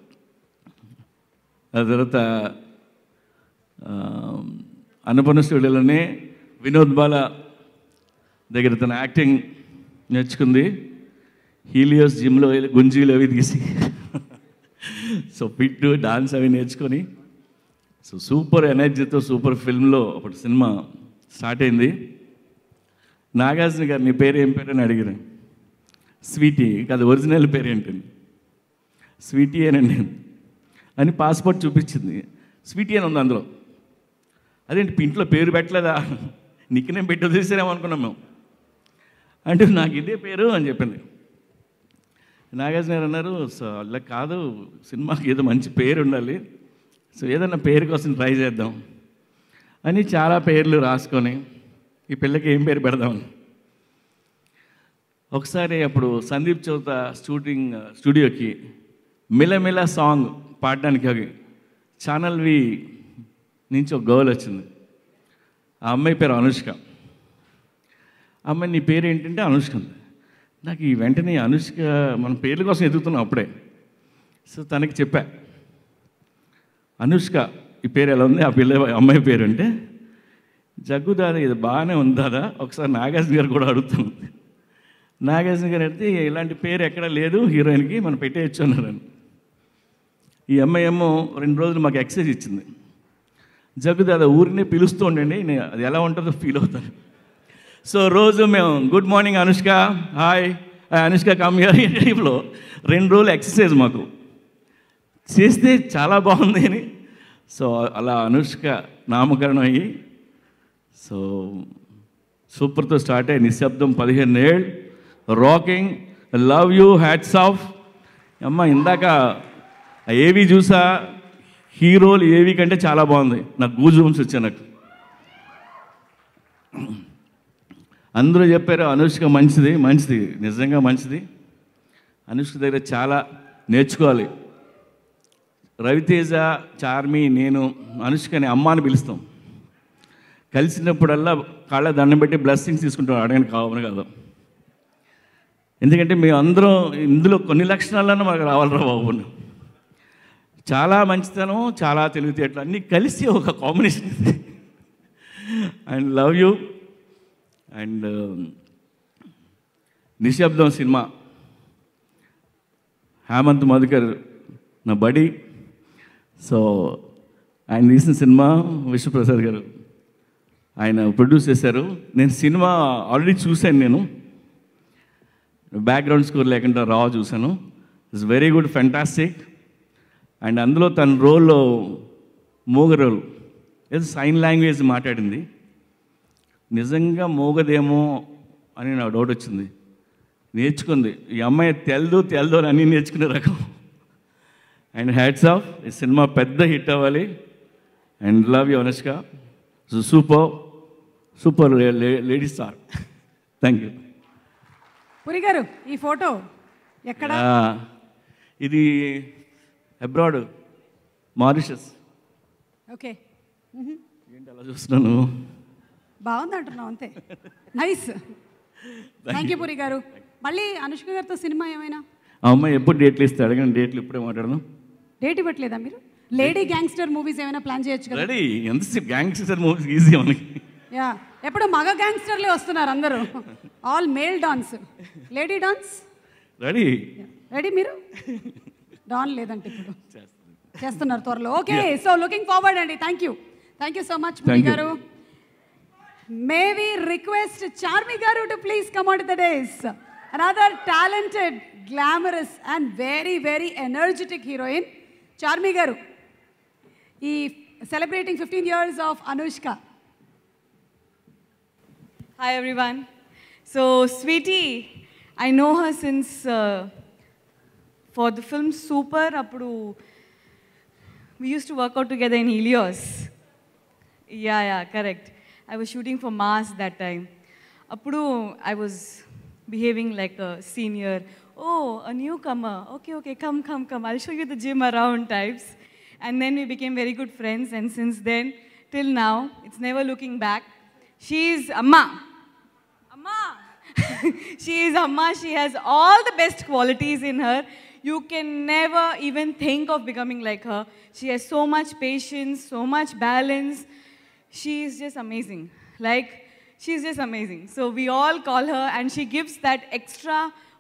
ఆ తర్వాత ఆ, అన్నపూర్ణ స్టూడియోలోనే వినోద్ బాల దగ్గర తన యాక్టింగ్ నేర్చుకుంది హీలియోస్ జిమ్లో వెళ్ళి గుంజీలు అవి తీసి సో పిట్ డాన్స్ అవి నేర్చుకొని సో సూపర్ ఎనర్జీతో సూపర్ ఫిల్మ్లో అప్పుడు సినిమా స్టార్ట్ అయింది నాగార్జున గారు నీ పేరు ఏం పేరు అని అడిగాను స్వీటీ కాదు ఒరిజినల్ పేరు ఏంటండి స్వీటీ అనండి అని పాస్పోర్ట్ చూపించింది స్వీటీ అని ఉంది అందులో అదేంటి ఇంట్లో పేరు పెట్టలేదా నీకు నేను పెట్టి వదిలేసారేమో అనుకున్నాం మేము అంటే నాకు ఇదే పేరు అని చెప్పింది నాగార్జున గారు అన్నారు సో అలా కాదు సినిమాకి ఏదో మంచి పేరు ఉండాలి సో ఏదన్నా పేరు కోసం ట్రై చేద్దాం అని చాలా పేర్లు రాసుకొని ఈ పిల్లకి ఏం పేరు పెడదామని ఒకసారి అప్పుడు సందీప్ చౌత షూటింగ్ స్టూడియోకి మిలమిల సాంగ్ పాడడానికి అవి ఛానల్ వి నుంచి ఒక గర్ల్ వచ్చింది ఆ అమ్మాయి పేరు అనుష్క ఆ అమ్మాయి నీ పేరు ఏంటంటే అనుష్క ఉంది నాకు ఈ వెంటనే అనుష్క మన పేర్ల కోసం ఎదుగుతున్నాం అప్పుడే సో తనకి చెప్పా అనుష్క ఈ పేరు ఎలా ఉంది ఆ పిల్ల అమ్మాయి పేరు అంటే జగ్గు దాదా ఇది బాగానే ఉంది దాదా ఒకసారి నాగార్జున గారు కూడా అడుగుతాను నాగార్జున గారు అడిగితే ఇలాంటి పేరు ఎక్కడ లేదు హీరోయిన్కి మనం పెట్టేయచ్చు అన్నారని ఈ అమ్మాయి ఏమో రెండు రోజులు మాకు ఎక్సైజ్ ఇచ్చింది జగ్గు దాదా ఊరినే పిలుస్తూ ఉండండి నేను అది ఎలా ఉంటుందో ఫీల్ అవుతాను సో రోజు మేము good morning Anushka hi Anushka come here ఈ టైప్లో రెండు రోజులు ఎక్సర్సైజ్ మాకు చేస్తే చాలా బాగుంది అని సో అలా అనుష్క నామకరణం అయ్యి సో సూపర్తో స్టార్ట్ అయ్యి నిశ్శబ్దం పదిహేను ఏళ్ళు rocking love you hats off అమ్మ ఇందాక ఏవి చూసా హీరోలు ఏవి కంటే చాలా బాగుంది నాకు గూజూమ్స్ వచ్చాయి నాకు అందరూ చెప్పారు అనుష్క మంచిది మంచిది నిజంగా మంచిది అనుష్క దగ్గర చాలా నేర్చుకోవాలి రవితేజ చార్మి నేను అనుష్కని అమ్మ అని పిలుస్తాం కలిసినప్పుడల్లా కాళ్ళ దండం పెట్టి బ్లెస్సింగ్స్ తీసుకుంటాం అడగని కావాలి కాదు ఎందుకంటే మేము అందరం ఇందులో కొన్ని లక్షణాలన్నా మాకు రావాలిరా బాబు చాలా మంచితనం చాలా తెలివితేటలు అన్నీ కలిసి ఒక కాంబినేషన్ ఇది and love you and Nishabdham సినిమా హేమంత్ మధుకర్ నా బడి సో ఆయన తీసిన సినిమా విశ్వప్రసాద్ గారు ఆయన ప్రొడ్యూస్ చేశారు నేను సినిమా ఆల్రెడీ చూశాను నేను బ్యాక్గ్రౌండ్ స్కోర్ లేకుండా రా చూశాను it's very good fantastic and అందులో తన రోల్లో మూగ రోల్ ఏదో సైన్ లాంగ్వేజ్ మాట్లాడింది నిజంగా మోగదేమో అని నాకు డౌట్ వచ్చింది నేర్చుకుంది ఈ అమ్మాయి తెల్దు తెల్దు అని అన్నీ నేర్చుకునే రకం అండ్ హ్యాట్స్ ఆఫ్ ఈ సినిమా పెద్ద హిట్ అవ్వాలి and love you Anushka super super lady star thank you Puri garu ఈ ఫోటో ఎక్కడ ఇది అబ్రాడ్ మారిషస్ ఓకే ఏంటి అలా చూస్తున్నాను బాగుంది అంటున్నావు అంతే నైస్ థ్యాంక్ యూ పురి గారు మళ్ళీ అనుష్క గారితో సినిమా ఏమైనా ఆ అమ్మాయి ఎప్పుడు డేట్లు ఇస్తే అడగండి డేట్లు ఇప్పుడే మాట్లాడదాం డేట్ ఇవ్వట్లేదా మీరు లేడీ గ్యాంగ్స్టర్ మూవీస్ ఏమైనా ప్లాన్ చేయొచ్చు కదా రెడీ ఎంతసేపు గ్యాంగ్స్టర్ మూవీస్ ఈజీ మనకి యా ఎప్పుడు మగ గ్యాంగ్స్టర్లే వస్తున్నారు అందరూ all male dons lady dons ready ready మీరు డాన్ లేదంటే ఇప్పుడు చేస్తున్నారు త్వరలో ఓకే సో లుకింగ్ ఫార్వర్డ్ అండి thank you thank you so much Muni Thank you. Garu may we request Charmi garu to please come out the dais another talented glamorous and very very energetic heroine Charmi garu ఈ celebrating fifteen years of Anushka Hi everyone. So, Sweetie, I know her since uh, for the film Super. Appudu, we used to work out together in Helios. Yeah, yeah, correct. I was shooting for Mars that time. Appudu, I was behaving like a senior. Oh, a newcomer. Okay, okay, come, come, come. I'll show you the gym around types. And then we became very good friends. And since then, till now, it's never looking back. She's Amma. Amma. she is Amma. She has all the best qualities in her. You can never even think of becoming like her. She has so much patience, so much balance. She is just amazing. Like, she's just amazing. So we all call her, and she gives that extra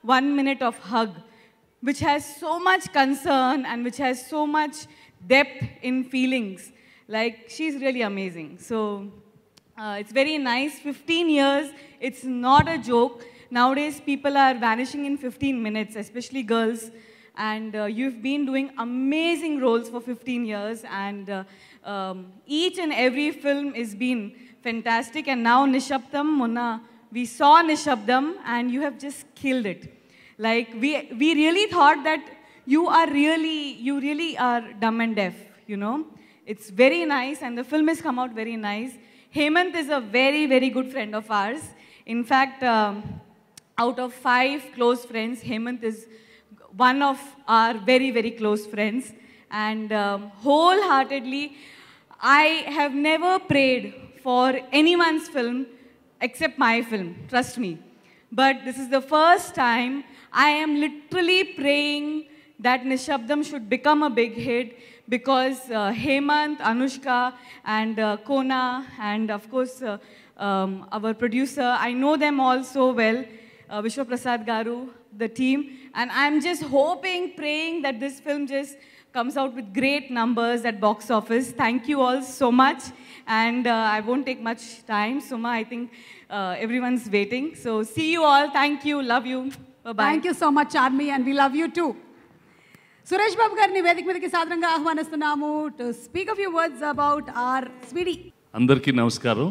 one minute of hug, which has so much concern and which has so much depth in feelings. Like, she's really amazing. So, uh, it's very nice. 15 years, it's not a joke. Nowadays, people are vanishing in 15 minutes, especially girls. And uh, you've been doing amazing roles for 15 years. And uh, um, each and every film has been fantastic. And now, Nishabdam, Mona, we saw Nishabdam, and you have just killed it. Like, we, we really thought that you are really, you really are dumb and deaf, you know. It's very nice, and the film has come out very nice. Hemant is a very, very good friend of ours. In fact, um, out of five close friends, Hemant is one of our very, very close friends. And um, wholeheartedly, I have never prayed for anyone's film except my film, trust me. But this is the first time I am literally praying that Nishabdam should become a big hit because uh, Hemant, Anushka, and uh, Kona, and of course uh, um, our producer, I know them all so well, uh, Vishwa Prasad Garu, the team, and I'm just hoping, praying that this film just comes out with great numbers at box office. Thank you all so much, and uh, I won't take much time. Suma, I think uh, everyone's waiting. So see you all. Thank you. Love you. Bye-bye. Thank you so much Charmi and we love you too Suresh Babu garu వేదిక మీదకి సాదరంగా ఆహ్వానిస్తున్నాము to speak of you words about our Sweety అందరికీ నమస్కారం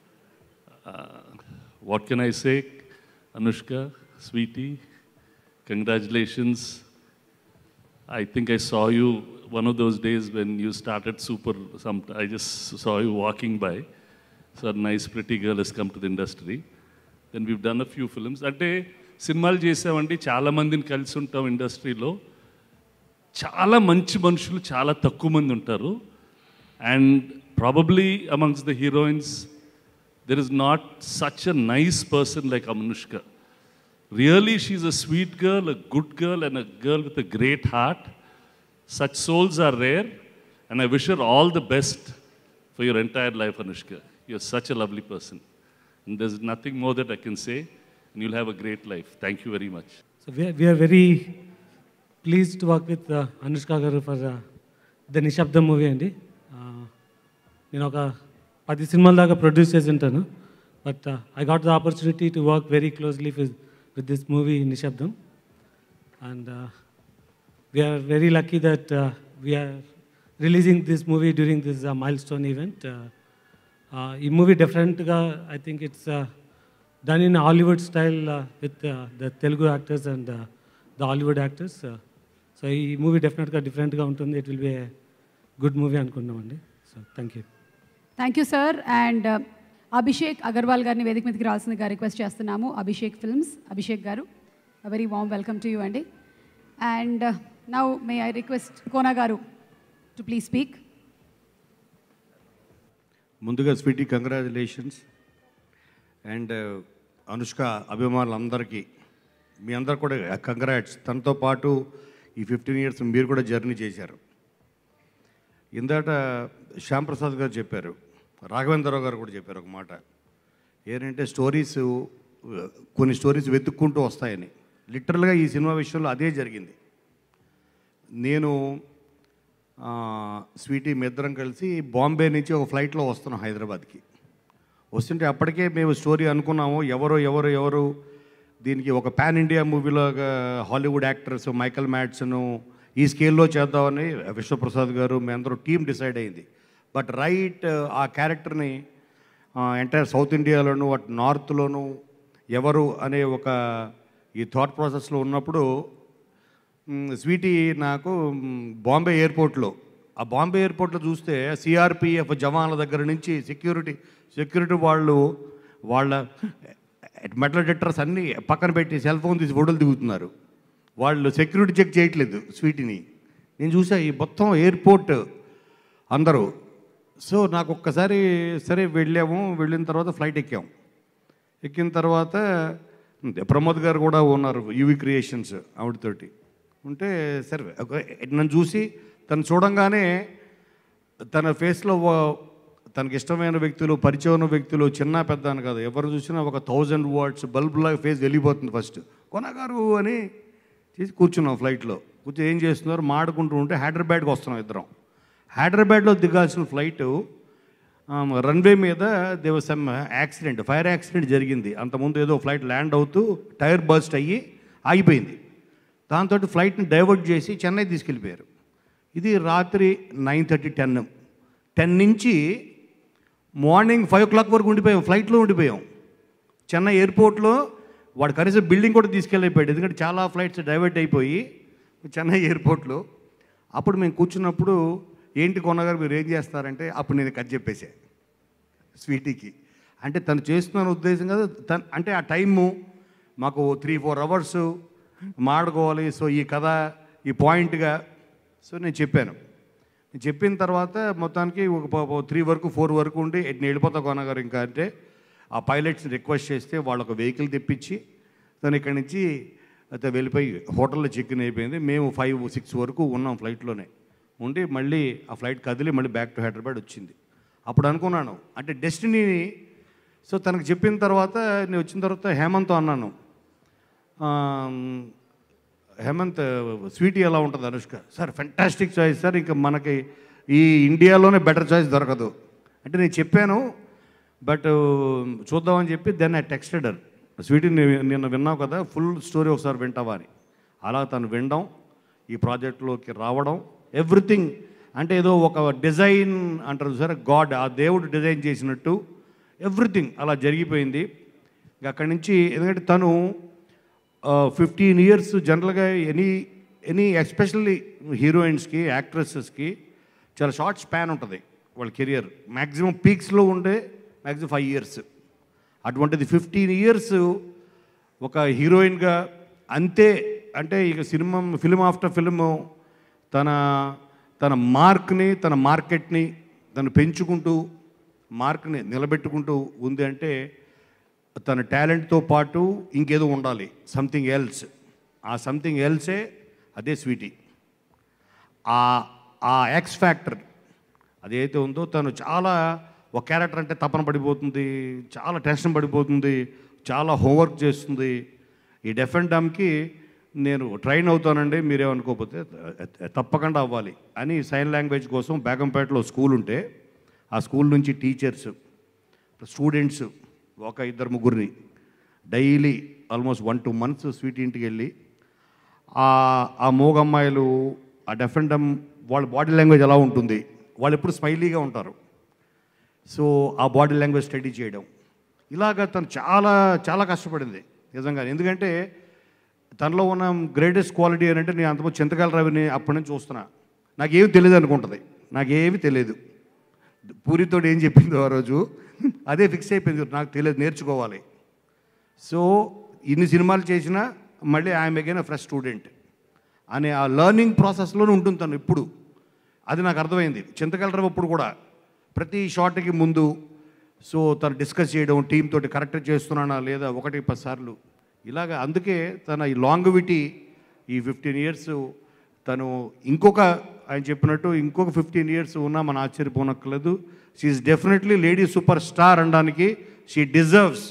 what can I say Anushka Sweety congratulations I think I saw you one of those days when you started super some I just saw you walking by so nice pretty girl has come to the industry then we done a few films అంటే సినిమాలు చేసామండి చాలామందిని కలిసి ఉంటాం ఇండస్ట్రీలో చాలా మంచి మనుషులు చాలా తక్కువ మంది ఉంటారు and probably amongst the heroines there is not such a nice person like Anushka really she's a sweet girl a good girl and a girl with a great heart such souls are rare and I wish you all the best for your entire life Anushka you're such a lovely person and there is nothing more that I can say and you'll have a great life thank you very much So we are, we are very pleased to work with uh, Anushka Garu for uh, the Nishabdam movie అండి Uh, నేను ఒక పది సినిమాల దాకా produce చేసి ఉంటాను but I got the opportunity to work very closely with with this movie Nishabdham and we're very lucky that we're releasing this movie during this milestone event ఈ movie డిఫరెంట్గా I think it's done in Hollywood style uh, with uh, the Telugu actors and uh, the Hollywood actors. Uh, so ఈ movie డెఫినెట్గా డిఫరెంట్గా ఉంటుంది it will be a good movie అనుకున్నామండి so thank you thank you sir and Abhishek Agarwal గారిని వేదిక మీదకి రావాల్సిందిగా request చేస్తున్నాము Abhishek films Abhishek garu very warm welcome to you అండి and now may I request Kona garu to please speak ముందుగా స్వీటీ కంగ్రాచులేషన్స్ అండ్ అనుష్క అభిమానులందరికీ మీ అందరు కూడా కంగ్రాట్స్ తనతో పాటు ఈ ఫిఫ్టీన్ ఇయర్స్ మీరు కూడా జర్నీ చేశారు ఇందాట శ్యామ్ ప్రసాద్ గారు చెప్పారు రాఘవేంద్రరావు గారు కూడా చెప్పారు ఒక మాట ఏంటంటే స్టోరీస్ కొన్ని స్టోరీస్ వెతుక్కుంటూ వస్తాయని లిటరల్గా ఈ సినిమా విషయంలో అదే జరిగింది నేను ఆ, స్వీటీ మీ ఇద్దరం కలిసి బాంబే నుంచి ఒక ఫ్లైట్లో వస్తున్నాం హైదరాబాద్కి వస్తుంటే అప్పటికే మేము స్టోరీ అనుకున్నాము ఎవరో ఎవరు ఎవరు దీనికి ఒక పాన్ ఇండియా మూవీలాగా హాలీవుడ్ యాక్టర్స్ మైకల్ మ్యాడ్సను ఈ స్కేల్లో చేద్దామని విశ్వప్రసాద్ గారు మీ అందరూ టీం డిసైడ్ అయింది బట్ రైట్ ఆ క్యారెక్టర్ని ఎంటైర్ సౌత్ ఇండియాలోను అటు నార్త్లోను ఎవరు అనే ఒక ఈ థాట్ ప్రాసెస్లో ఉన్నప్పుడు మ్, స్వీటీ నాకు మ్, బాంబే ఎయిర్పోర్ట్లో ఆ బాంబే ఎయిర్పోర్ట్లో చూస్తే సిఆర్పిఎఫ్ జవాన్ల దగ్గర నుంచి సెక్యూరిటీ సెక్యూరిటీ వాళ్ళు వాళ్ళ మెటల్ డిటర్స్ అన్నీ పక్కన పెట్టి సెల్ ఫోన్ తీసి ఫోటోలు దిగుతున్నారు వాళ్ళు సెక్యూరిటీ చెక్ చేయట్లేదు స్వీటీని నేను చూసా ఈ మొత్తం ఎయిర్పోర్ట్ అందరూ సో నాకు ఒక్కసారి సరే వెళ్ళాము వెళ్ళిన తర్వాత ఫ్లైట్ ఎక్కాం ఎక్కిన తర్వాత ప్రమోద్ గారు కూడా ఉన్నారు యూవి క్రియేషన్స్ ఆవిడతోటి ఉంటే సరే ఒక- నన్ను చూసి తను చూడంగానే తన ఫేస్లో తనకి ఇష్టమైన వ్యక్తులు పరిచయం ఉన్న వ్యక్తులు చిన్న పెద్ద అని కాదు ఎవరు చూసినా ఒక థౌజండ్ వాట్స్ బల్బ్ లాగా ఫేస్ వెళ్ళిపోతుంది ఫస్ట్ కొనగారు అని చేసి కూర్చున్నాం ఫ్లైట్లో కూర్చొని ఏం చేస్తున్నారు మాడుకుంటూ ఉంటే హైదరాబాద్కి వస్తున్నాం ఇద్దరం హైదరాబాద్లో దిగాల్సిన ఫ్లైట్ రన్వే మీద దేవ సమ్ యాక్సిడెంట్ ఫైర్ యాక్సిడెంట్ జరిగింది అంతకుముందు ఏదో ఫ్లైట్ ల్యాండ్ అవుతూ టైర్ బర్స్ట్ అయ్యి ఆగిపోయింది దాంతో ఫ్లైట్ని డైవర్ట్ చేసి చెన్నై తీసుకెళ్ళిపోయారు ఇది రాత్రి నైన్ థర్టీ టెన్ టెన్ నుంచి మార్నింగ్ ఫైవ్ ఓ క్లాక్ వరకు ఉండిపోయాం ఫ్లైట్లో ఉండిపోయాం చెన్నై ఎయిర్పోర్ట్లో వాడు కనీసం బిల్డింగ్ కూడా తీసుకెళ్ళిపోయాడు ఎందుకంటే చాలా ఫ్లైట్స్ డైవర్ట్ అయిపోయి చెన్నై ఎయిర్పోర్ట్లో అప్పుడు మేము కూర్చున్నప్పుడు ఏంటి కొన్నగారు మీరు ఏం చేస్తారంటే అప్పుడు నేను కట్ చెప్పేసా స్వీటీకి అంటే తను చేస్తున్న ఉద్దేశం కదా తను అంటే ఆ టైము మాకు త్రీ ఫోర్ అవర్స్ మాడుకోవాలి సో ఈ కథ ఈ పాయింట్గా సో నేను చెప్పాను నేను చెప్పిన తర్వాత మొత్తానికి ఒక త్రీ వరకు ఫోర్ వరకు ఉండి నేను వెళ్ళిపోతా కొనగారు ఇంకా అంటే ఆ పైలట్స్ని రిక్వెస్ట్ చేస్తే వాళ్ళు ఒక వెహికల్ తెప్పించి తను ఇక్కడి నుంచి అయితే వెళ్ళిపోయి హోటల్లో చెక్ ఇన్ అయిపోయింది మేము ఫైవ్ సిక్స్ వరకు ఉన్నాం ఫ్లైట్లోనే ఉండి మళ్ళీ ఆ ఫ్లైట్ కదిలి మళ్ళీ బ్యాక్ టు హైదరాబాద్ వచ్చింది అప్పుడు అనుకున్నాను అంటే డెస్టినీని సో తనకు చెప్పిన తర్వాత నేను వచ్చిన తర్వాత హేమంత్తో అన్నాను ఆమ్, హేమంత్ స్వీటీ ఎలా ఉంటుంది Anushka sir fantastic choice sir ఇంకా మనకి ఈ ఇండియాలోనే బెటర్ చాయిస్ దొరకదు అంటే నేను చెప్పాను బట్ చూద్దామని చెప్పి దెన్ ఐ టెక్స్టెడర్ స్వీటీ నిన్న విన్నావు కదా ఫుల్ స్టోరీ ఒకసారి వింటావా అని అలా తను వినడం ఈ ప్రాజెక్టులోకి రావడం ఎవ్రీథింగ్ అంటే ఏదో ఒక డిజైన్ అంటారు సార్ గాడ్ ఆ దేవుడు డిజైన్ చేసినట్టు ఎవ్రీథింగ్ అలా జరిగిపోయింది ఇంక అక్కడి నుంచి ఎందుకంటే తను ఫిఫ్టీన్ ఇయర్స్ జనరల్గా ఎనీ ఎనీ ఎస్పెషల్లీ హీరోయిన్స్కి యాక్ట్రెసెస్కి చాలా షార్ట్ స్పాన్ ఉంటుంది వాళ్ళ కెరియర్ మ్యాక్సిమం పీక్స్లో ఉండే మ్యాక్సిమం ఫైవ్ ఇయర్స్ అటువంటిది ఫిఫ్టీన్ ఇయర్స్ ఒక హీరోయిన్గా అంతే అంటే ఇక సినిమా ఫిల్మ్ ఆఫ్టర్ ఫిల్మ్ తన తన మార్క్ని తన మార్కెట్ని తను పెంచుకుంటూ మార్క్ని నిలబెట్టుకుంటూ ఉంది అంటే తన టాలెంట్తో పాటు ఇంకేదో ఉండాలి సంథింగ్ ఎల్స్ ఆ సంథింగ్ ఎల్సే అదే స్వీటీ ఆ ఆ ఎక్స్ ఫ్యాక్టర్ అదైతే ఉందో తను చాలా ఒక క్యారెక్టర్ అంటే తపన పడిపోతుంది చాలా టెన్షన్ పడిపోతుంది చాలా హోంవర్క్ చేస్తుంది ఈ డెఫ్ అండ్ డమ్కి నేను ట్రైన్ అవుతానండి మీరేమనుకోకపోతే తప్పకుండా అవ్వాలి అని సైన్ లాంగ్వేజ్ కోసం బేగంపేటలో స్కూల్ ఉంటే ఆ స్కూల్ నుంచి టీచర్స్ స్టూడెంట్స్ ఒక ఇద్దరు ముగ్గురిని daily almost one two months sweet ఇంటికి వెళ్ళి ఆ ఆ మూగమ్మాయిలు ఆ డెఫ్ అండ్ డమ్ వాళ్ళ బాడీ లాంగ్వేజ్ ఎలా ఉంటుంది వాళ్ళు ఎప్పుడు స్మైలీగా ఉంటారు సో ఆ బాడీ లాంగ్వేజ్ స్టడీ చేయడం ఇలాగ తను చాలా చాలా కష్టపడింది నిజంగా ఎందుకంటే తనలో ఉన్న గ్రేటెస్ట్ క్వాలిటీ ఏంటంటే నేను అంతమంది చింతకాల రవిని అప్పటి నుంచి చూస్తున్నా నాకేమి తెలియదు అనుకుంటుంది నాకేమి తెలియదు పూరితో ఏం చెప్పిందో ఆ రోజు అదే ఫిక్స్ అయిపోయింది నాకు తెలియదు నేర్చుకోవాలి సో ఇన్ని సినిమాలు చేసినా మళ్ళీ ఐఎమ్ అగైన్ ఫ్రెష్ స్టూడెంట్ అనే ఆ లర్నింగ్ ప్రాసెస్లోనే ఉంటుంది తను ఇప్పుడు అది నాకు అర్థమైంది చింతకలరావు ఇప్పుడు కూడా ప్రతి షాట్కి ముందు సో తను డిస్కస్ చేయడం టీం తోటి కరెక్ట్ చేస్తున్నానా లేదా ఒకటి పది సార్లు ఇలాగ అందుకే తన ఈ లాంగ్విటీ ఈ ఫిఫ్టీన్ ఇయర్స్ తను ఇంకొక ఆయన చెప్పినట్టు ఇంకొక ఫిఫ్టీన్ ఇయర్స్ ఉన్నా మన ఆశ్చర్యపోనక్కర్లేదు she's definitely lady superstar అనడానికి she deserves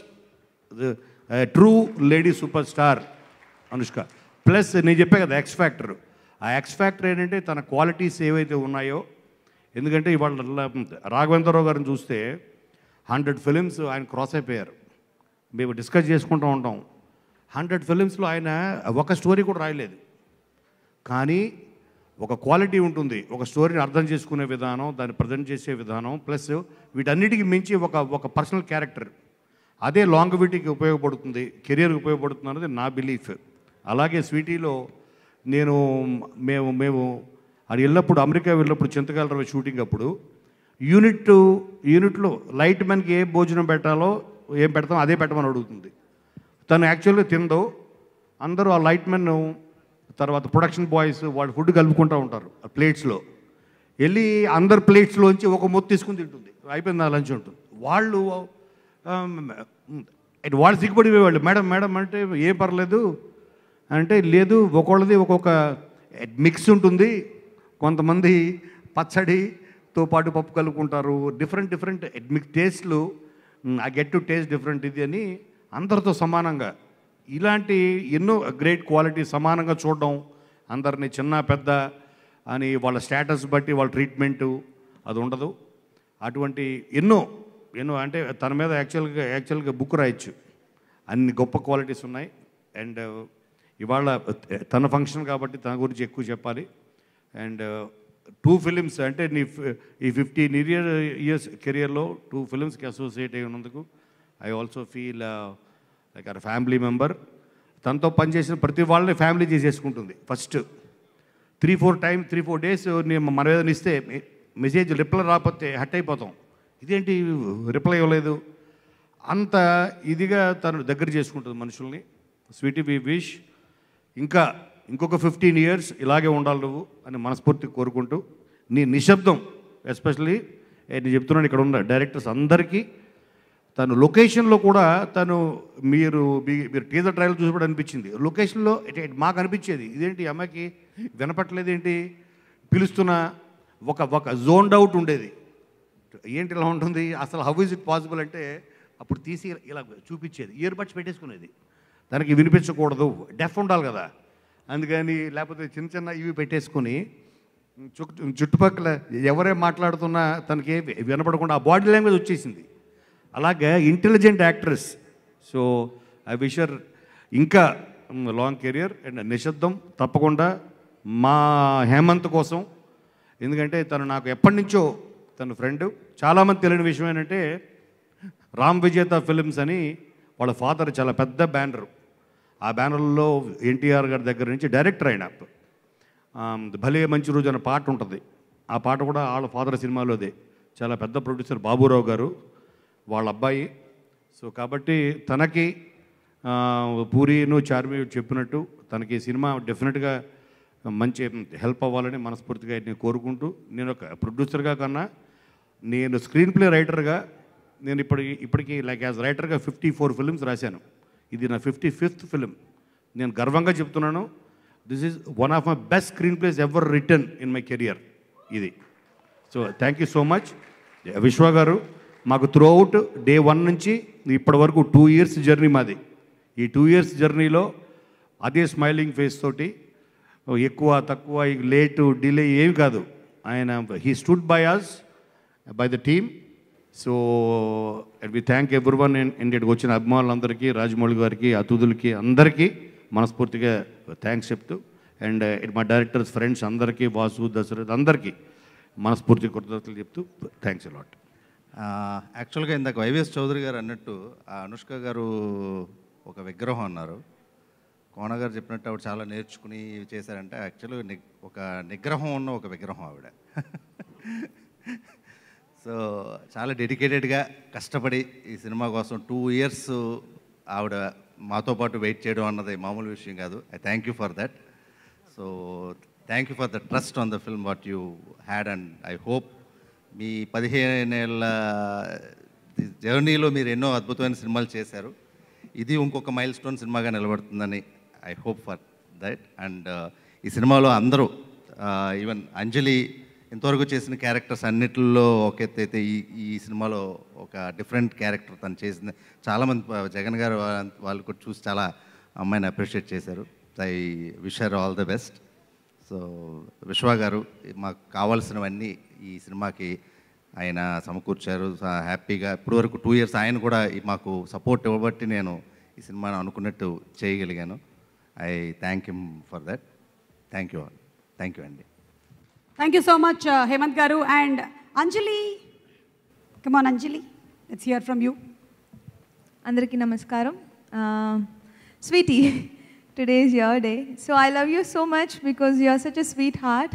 true lady superstar Anushka plus నేను చెప్పే కదా ఎక్స్ ఫ్యాక్టర్ ఆ ఎక్స్ ఫ్యాక్టర్ ఏంటంటే తన క్వాలిటీస్ ఏవైతే ఉన్నాయో ఎందుకంటే ఇవాళ రాఘవేంద్రరావు గారిని చూస్తే హండ్రెడ్ ఫిలిమ్స్ ఆయన క్రాస్ అయిపోయారు మేము డిస్కస్ చేసుకుంటూ ఉంటాం హండ్రెడ్ ఫిలిమ్స్లో ఆయన ఒక స్టోరీ కూడా రాయలేదు కానీ ఒక క్వాలిటీ ఉంటుంది ఒక స్టోరీని అర్థం చేసుకునే విధానం దాన్ని ప్రజెంట్ చేసే విధానం ప్లస్ వీటన్నిటికి మించి ఒక ఒక పర్సనల్ క్యారెక్టర్ అదే లాంగ్విటీకి ఉపయోగపడుతుంది కెరియర్కి ఉపయోగపడుతుంది అన్నది నా బిలీఫ్ అలాగే స్వీటీలో నేను మేము మేము అది వెళ్ళినప్పుడు అమెరికా వెళ్ళినప్పుడు చింతకాల షూటింగ్ అప్పుడు యూనిట్ యూనిట్లో లైట్ మ్యాన్కి ఏ భోజనం పెట్టాలో ఏం పెడతాం అదే పెట్టమని అడుగుతుంది తను యాక్చువల్గా తిందో అందరూ ఆ లైట్ మెన్ తర్వాత ప్రొడక్షన్ బాయ్స్ వాళ్ళు ఫుడ్ కలుపుకుంటూ ఉంటారు ఆ ప్లేట్స్లో వెళ్ళి అందరు ప్లేట్స్లోంచి ఒక మొత్తం తీసుకుని తింటుంది అయిపోయింది నా లంచ్ ఉంటుంది వాళ్ళు ఆమ్, ఇటు వాళ్ళు సిగ్గుపడిపోయేవాళ్ళు మేడం మేడం అంటే ఏం పర్లేదు అంటే లేదు ఒక్కొక్కళ్ళది ఒక్కొక్క మిక్స్ ఉంటుంది కొంతమంది పచ్చడితో పాటు పప్పు కలుపుకుంటారు డిఫరెంట్ డిఫరెంట్ మిక్ టేస్ట్లు I get to taste different ఇది అని అందరితో సమానంగా ఇలాంటి ఎన్నో గ్రేట్ క్వాలిటీ సమానంగా చూడడం అందరినీ చిన్న పెద్ద అని వాళ్ళ స్టేటస్ బట్టి వాళ్ళ ట్రీట్మెంటు అది ఉండదు అటువంటి ఎన్నో ఎన్నో అంటే తన మీద యాక్చువల్గా యాక్చువల్గా బుక్ రాయొచ్చు అన్ని గొప్ప క్వాలిటీస్ ఉన్నాయి అండ్ ఇవాళ తన ఫంక్షన్ కాబట్టి తన గురించి ఎక్కువ చెప్పాలి అండ్ టూ ఫిలిమ్స్ అంటే నీ ఫి- ఈ ఫిఫ్టీన్ ఇయర్ ఇయర్స్ కెరియర్లో టూ ఫిలిమ్స్కి అసోసియేట్ అయి ఉన్నందుకు I also feel like a family member తనతో పనిచేసిన ప్రతి వాళ్ళని ఫ్యామిలీ చేసేసుకుంటుంది first three four time three four days నేను మన ఏదైనా ఇస్తే మెసేజ్ రిప్లై రాకపోతే హట్ అయిపోతాం ఇదేంటి రిప్లై ఇవ్వలేదు అంత ఇదిగా తను దగ్గర చేసుకుంటుంది మనుషుల్ని స్వీటీ వి విష్ ఇంకా ఇంకొక ఫిఫ్టీన్ ఇయర్స్ ఇలాగే ఉండాలి నువ్వు అని మనస్ఫూర్తి కోరుకుంటూ నీ నిశ్శబ్దం ఎస్పెషల్లీ నేను చెప్తున్నాను ఇక్కడ ఉన్న డైరెక్టర్స్ అందరికీ తను లొకేషన్లో కూడా తను మీరు మీ- మీరు టీజర్ ట్రయల్ చూసినప్పుడు అనిపించింది లొకేషన్లో ఇట్- ఇట్ మాకు అనిపించేది ఇదేంటి ఈ అమ్మాయికి వినపట్లేదు ఏంటి పిలుస్తున్న ఒక ఒక జోన్డ్ అవుట్ ఉండేది ఏంటి ఇలా ఉంటుంది అసలు హౌ ఇస్ ఇట్ పాసిబుల్ అంటే అప్పుడు తీసి ఇలా చూపించేది ఇయర్ బడ్స్ పెట్టేసుకునేది తనకి వినిపించకూడదు డెఫ్ ఉండాలి కదా అందుకని లేకపోతే చిన్న చిన్న ఇవి పెట్టేసుకొని చుట్టూ చుట్టుపక్కల ఎవరే మాట్లాడుతున్నా తనకి ఏవి వినపడకుండా ఆ బాడీ లాంగ్వేజ్ వచ్చేసింది అలాగే intelligent actress so I wish her ఇంకా లాంగ్ కెరియర్ అండ్ నిశ్శబ్దం తప్పకుండా మా హేమంత్ కోసం ఎందుకంటే తను నాకు ఎప్పటి నుంచో తన ఫ్రెండ్ చాలామంది తెలియని విషయం ఏంటంటే రామ్ విజేత ఫిలిమ్స్ అని వాళ్ళ ఫాదర్ చాలా పెద్ద బ్యానర్ ఆ బ్యానర్లో ఎన్టీఆర్ గారి దగ్గర నుంచి డైరెక్టర్ అయిన ఆమ్, భలే మంచి రోజు అనే పాట ఉంటుంది ఆ పాట కూడా వాళ్ళ ఫాదర్ సినిమాలోదే చాలా పెద్ద ప్రొడ్యూసర్ బాబురావు గారు వాళ్ళ అబ్బాయి సో కాబట్టి తనకి ఆ, పూరిను చార్మి చెప్పినట్టు తనకి ఈ సినిమా డెఫినెట్గా మంచి హెల్ప్ అవ్వాలని మనస్ఫూర్తిగా నేను కోరుకుంటూ నేను ఒక ప్రొడ్యూసర్గా కన్నా నేను స్క్రీన్ ప్లే రైటర్గా నేను ఇప్పటికి ఇప్పటికి లైక్ యాజ్ రైటర్గా ఫిఫ్టీ ఫోర్ ఫిల్మ్స్ రాశాను ఇది నా ఫిఫ్టీ ఫిఫ్త్ ఫిలిం నేను గర్వంగా చెప్తున్నాను this is one of my best screenplays ever written in my career ఇది so thank you so much Vishwa garu మాకు త్రూ అవుట్ డే వన్ నుంచి ఇప్పటి వరకు టూ ఇయర్స్ జర్నీ మాది ఈ టూ ఇయర్స్ జర్నీలో అదే స్మైలింగ్ ఫేస్ తోటి ఎక్కువ తక్కువ లేటు డిలే ఏమి కాదు ఆయన he stood by us by the team so we thank everyone ఇండియాకి వచ్చిన అభిమానులందరికీ రాజమౌళి గారికి అతిథులకి అందరికీ మనస్ఫూర్తిగా థ్యాంక్స్ చెప్తూ అండ్ మా డైరెక్టర్స్ ఫ్రెండ్స్ అందరికీ వాసు దశరథ్ అందరికీ మనస్ఫూర్తి కృతజ్ఞతలు చెప్తూ థ్యాంక్స్ అలాట్ యాక్చువల్గా ఇందాక వైవిఎస్ చౌదరి గారు అన్నట్టు ఆ అనుష్క గారు ఒక విగ్రహం అన్నారు కోన గారు చెప్పినట్టు ఆవిడ చాలా నేర్చుకుని ఇవి చేశారంటే యాక్చువల్గా ని ఒక నిగ్రహం ఉన్న ఒక విగ్రహం ఆవిడ సో చాలా డెడికేటెడ్గా కష్టపడి ఈ సినిమా కోసం టూ ఇయర్స్ ఆవిడ మాతో పాటు వెయిట్ చేయడం అన్నది మామూలు విషయం కాదు I thank you for that so thank you for the trust on the film what you had and I hope మీ పదిహేనేళ్ళ జర్నీలో మీరు ఎన్నో అద్భుతమైన సినిమాలు చేశారు ఇది ఇంకొక మైల్ స్టోన్ సినిమాగా నిలబడుతుందని I hope for that and ఈ సినిమాలో అందరూ ఈవెన్ అంజలి ఇంతవరకు చేసిన క్యారెక్టర్స్ అన్నిటిలో ఒక ఎత్తు అయితే ఈ ఈ సినిమాలో ఒక డిఫరెంట్ క్యారెక్టర్ తను చేసింది చాలామంది ప- జగన్ గారు వా- వాళ్ళు కూడా చూసి చాలా అమ్మాయిని అప్రిషియేట్ చేశారు I wish her all the best so Vishwa garu మాకు కావాల్సినవన్నీ ఈ సినిమాకి ఆయన సమకూర్చారు స- హ్యాపీగా ఇప్పటి వరకు టూ ఇయర్స్ ఆయన కూడా ఈ మాకు సపోర్ట్ ఇవ్వబట్టి నేను ఈ సినిమాను అనుకున్నట్టు చేయగలిగాను I thank him for that thank you thank you అండి thank you so much Hemanth garu and Anjali come on Anjali let's hear from you అందరికీ నమస్కారం sweetie today is your day so I love you so much because you are such a sweet heart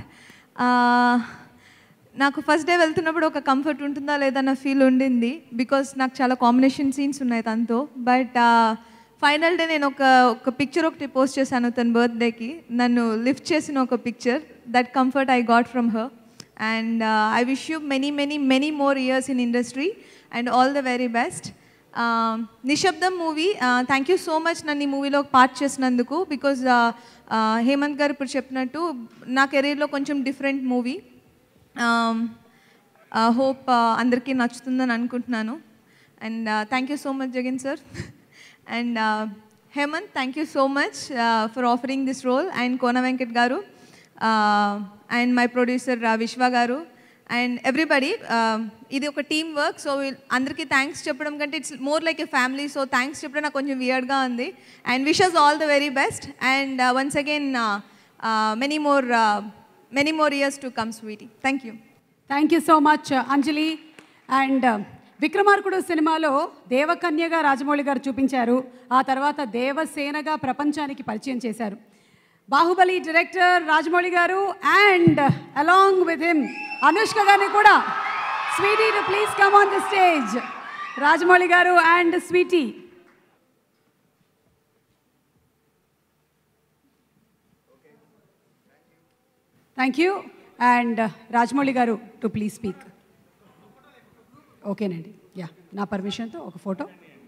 నాకు first day వెళ్తున్నప్పుడు ఒక comfort ఉంటుందా లేదా అన్న feel ఉండింది because నాకు చాలా కాంబినేషన్ సీన్స్ ఉన్నాయి తనతో బట్ ఫైనల్ డే నేను ఒక ఒక పిక్చర్ ఒకటి పోస్ట్ చేశాను తన బర్త్డేకి నన్ను లిఫ్ట్ చేసిన ఒక picture that comfort I got from her and I wish you many many many more years in industry and all the very best Nishabdham movie thank you so much నన్ను ఈ మూవీలో పార్ట్ చేసినందుకు బికాజ్ హేమంత్ గారు ఇప్పుడు చెప్పినట్టు నా కెరీర్లో కొంచెం డిఫరెంట్ మూవీ హోప్ అందరికీ నచ్చుతుందని అనుకుంటున్నాను and thank you so much Jagan sir and Hemanth thank you so much for offering this role and Kona Venkat garu and my producer విశ్వ గారు అండ్ ఎవ్రీబడి ఇది ఒక టీమ్ వర్క్ సో అందరికీ థ్యాంక్స్ చెప్పడం కంటే it's more like a family so thanks చెప్పడం నాకు కొంచెం వియర్డ్గా ఉంది and wishes all the very best and once again many more many more years to come sweetie thank you thank you so much Anjali and Vikramarkudu సినిమాలో దేవకన్యగా రాజమౌళి గారు చూపించారు ఆ తర్వాత దేవసేనగా ప్రపంచానికి పరిచయం చేశారు Baahubali director Rajamouli garu and along with him Anushka గారిని కూడా sweetie to please come on the stage Rajamouli garu and sweetie thank you and Rajamouli garu to please speak ఓకేనండి యా నా పర్మిషన్తో ఒక ఫోటో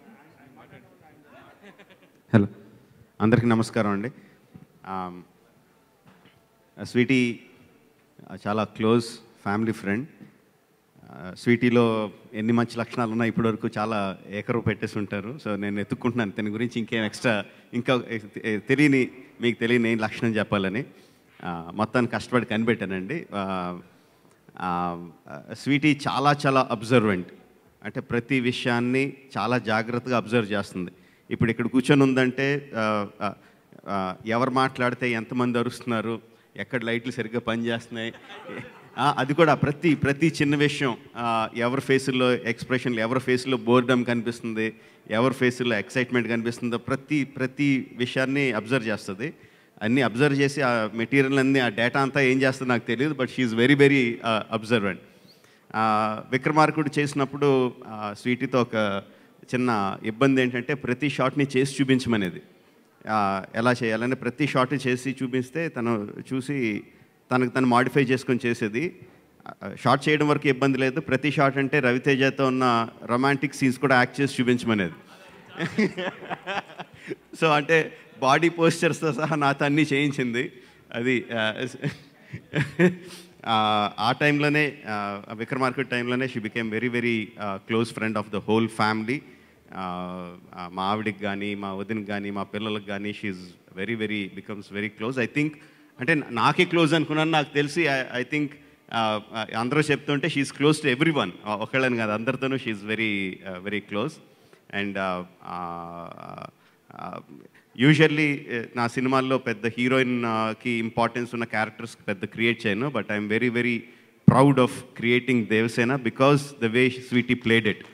హలో అందరికీ నమస్కారం అండి ఆమ్, స్వీటీ ఆ, చాలా క్లోజ్ ఫ్యామిలీ ఫ్రెండ్ ఆ, స్వీటీలో ఎన్ని మంచి లక్షణాలు ఉన్నాయి ఇప్పటివరకు చాలా ఏకరువు పెట్టేసి ఉంటారు సో నేను ఎత్తుక్కుంటున్నాను దీని గురించి ఇంకేం ఎక్స్ట్రా ఇంకా ఎ- తెలియని మీకు తెలియని ఏం లక్షణం చెప్పాలని ఆ, మొత్తాన్ని కష్టపడి కనిపెట్టానండి ఆ, ఆ, స్వీటీ చాలా చాలా అబ్జర్వెంట్ అంటే ప్రతి విషయాన్ని చాలా జాగ్రత్తగా అబ్జర్వ్ చేస్తుంది ఇప్పుడు ఇక్కడ కూర్చొని ఉందంటే ఆ, ఆ, ఆ, ఎవరు మాట్లాడితే ఎంతమంది అరుస్తున్నారు ఎక్కడ లైట్లు సరిగ్గా పనిచేస్తున్నాయి ఆ, అది కూడా ప్రతి ప్రతి చిన్న విషయం ఆ, ఎవరి ఫేసుల్లో ఎక్స్ప్రెషన్లు ఎవరి ఫేసులో బోర్డమ్ కనిపిస్తుంది ఎవరి ఫేసుల్లో ఎక్సైట్మెంట్ కనిపిస్తుందో ప్రతి ప్రతి విషయాన్ని అబ్జర్వ్ చేస్తుంది అన్నీ అబ్జర్వ్ చేసి ఆ మెటీరియల్ అన్ని ఆ డేటా అంతా ఏం చేస్తుందో నాకు తెలియదు but she's very very observant Vikramarkudu చేసినప్పుడు ఆ, స్వీటీతో ఒక చిన్న ఇబ్బంది ఏంటంటే ప్రతి షాట్ని చేసి చూపించమనేది ఆ, ఎలా చేయాలని ప్రతి షాట్ చేసి చూపిస్తే తను చూసి తనకు తను మాడిఫై చేసుకొని చేసేది షార్ట్ చేయడం వరకు ఇబ్బంది లేదు ప్రతి షాట్ అంటే రవితేజతో ఉన్న రొమాంటిక్ సీన్స్ కూడా యాక్ట్ చేసి చూపించమనేది సో అంటే బాడీ పోస్చర్స్తో సహా నాతో అన్నీ చేయించింది అది ఆ, ఆ, ఆ టైంలోనే విక్రమార్కెట్ టైంలోనే she became very very close friend of the whole family మా ఆవిడికి కానీ మా వదినకి కానీ మా పిల్లలకు కానీ she's very very becomes very close I think అంటే నాకే క్లోజ్ అనుకున్నాను నాకు తెలిసి ఐ థింక్ అందరూ చెప్తుంటే she's close to everyone ఒకళ్ళని కాదు అందరితోనూ she's very very close and usually నా సినిమాల్లో పెద్ద హీరోయిన్కి ఇంపార్టెన్స్ ఉన్న క్యారెక్టర్స్ పెద్ద క్రియేట్ చేయను but I'm very very proud of creating Devasena because the way sweetie played it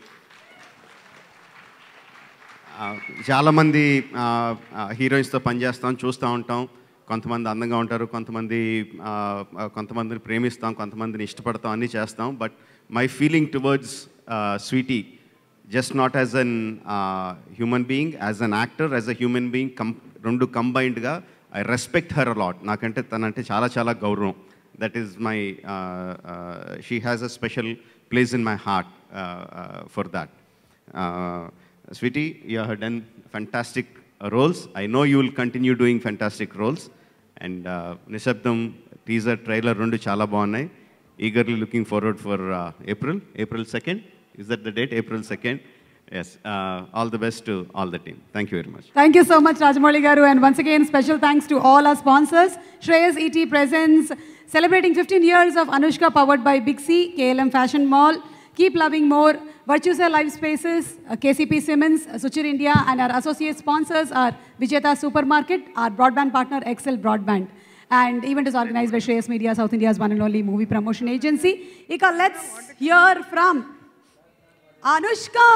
చాలామంది హీరోయిన్స్తో పనిచేస్తాం చూస్తూ ఉంటాం కొంతమంది అందంగా ఉంటారు కొంతమంది ఆ, ఆ, కొంతమందిని ప్రేమిస్తాం కొంతమందిని ఇష్టపడతాం అన్నీ చేస్తాం but my feeling towards sweetie just not as an human being as an actor as a human being come రెండు కంబైన్డ్గా ఐ రెస్పెక్ట్ హర్ అలాట్ నాకంటే తనంటే చాలా చాలా గౌరవం that is my she has a special place in my heart for that Sweetie, you have done fantastic uh, roles. I know you will continue doing fantastic roles. And uh, Nishabdam teaser trailer రెండు చాలా బాగున్నాయి eagerly looking forward for uh, April, April 2nd. Is that the date? April 2nd. Yes. Uh, all the best to all the team. Thank you very much. Thank you so much, Rajamouli Garu. And once again, special thanks to all our sponsors. Shreyas ET Presents, celebrating 15 years of Anushka, powered by Big C, KLM Fashion Mall. Keep loving more. Virtusa Live Spaces, uh, KCP Siemens, uh, Suchir India, and our associate sponsors are Vijeta Supermarket, our broadband partner, Excel Broadband. And event is organized by Shreyas Media, South India's one and only movie promotion agency. Ika, let's hear from Anushka.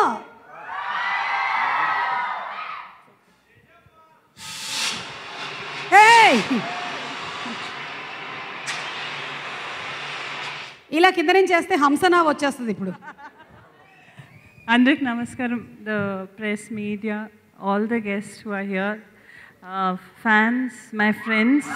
Hey! ఇలా కింద నుంచి చేస్తే హంసనా వచ్చేస్తుంది ఇప్పుడు అందరికి నమస్కారం the press media all the guest who are here fans my friends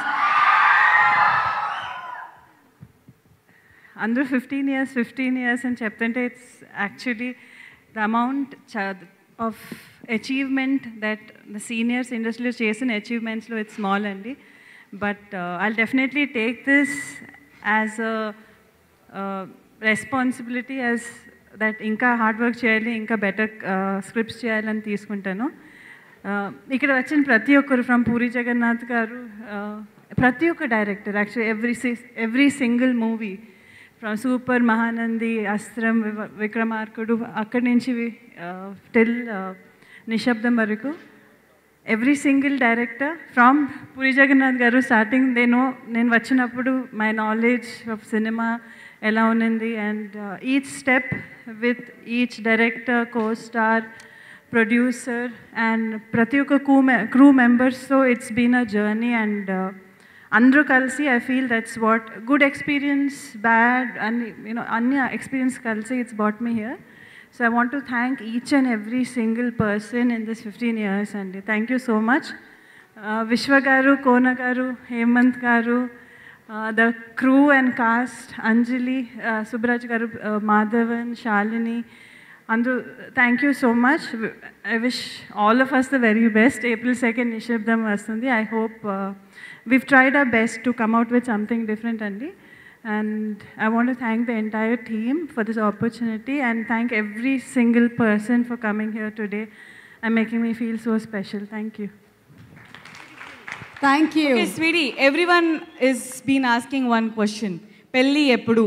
అందరూ fifteen years fifteen years అని చెప్తుంటే it's actually the amount of achievement that the seniors ఇండస్ట్రీలో చేసిన అచీవ్మెంట్స్లో ఇట్స్ స్మాల్ అండి but I definitely take this as a responsibility as that ఇంకా hard work చేయాలి ఇంకా బెటర్ స్క్రిప్ట్స్ చేయాలని తీసుకుంటాను ఇక్కడ వచ్చిన ప్రతి ఒక్కరు ఫ్రమ్ పూరి జగన్నాథ్ గారు uh, ప్రతి ఒక్క director actually every every single movie from super Mahanandi Astram వివ- విక్రమార్కుడు అక్కడి నుంచి టిల్ నిశ్శబ్దం వరకు every single director from Puri Jagannadh garu starting నేను నేను వచ్చినప్పుడు మై నాలెడ్జ్ ఆఫ్ సినిమా ఎలా ఉన్నింది and each step with each director costar producer and ప్రతి ఒక్క క్రూ మె క్రూ మెంబర్స్తో it's been a journey and అందరూ కలిసి I feel that's what good experience bad అన్ని యూనో అన్ని ఎక్స్పీరియన్స్ కలిసి it's bought me here so I want to thank each and every single person in this fifteen years అండి thank you so much Vishwa garu Kona garu Hemanth garu the crew and cast Anjali Subbaraju garu Madhavan Shalini అందరూ thank you so much I wish all of us the very best April second Nishabdham వస్తుంది I hope we've tried our best to come out with something different, Andy. And I want to thank the entire team for this opportunity and thank every single person for coming here today and making me feel so special. Thank you. Thank you. Okay, sweetie, everyone is been asking one question. Pelli eppudu?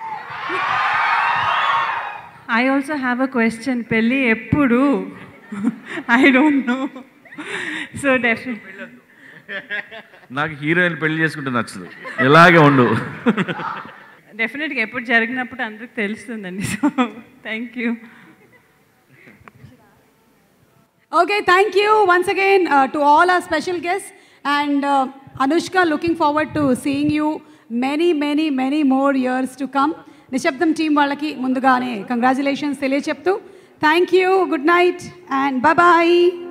I also have a question. Pelli eppudu? I don't know. So definitely. నాకు heroine పెళ్లి చేసుకుంటే నచ్చదు ఇలాగే ఉండు డెఫినెట్గా ఎప్పుడు జరిగినప్పుడు అందరికి తెలుస్తుందండి so thank you Okay, thank you once again uh, to all our special guests. And uh, Anushka, looking forward to seeing you many, many, many more years to come. Nishabdham team వాళ్ళకి ముందుగానే కంగ్రాచులేషన్స్ తెలియచెప్తూ thank you good night and bye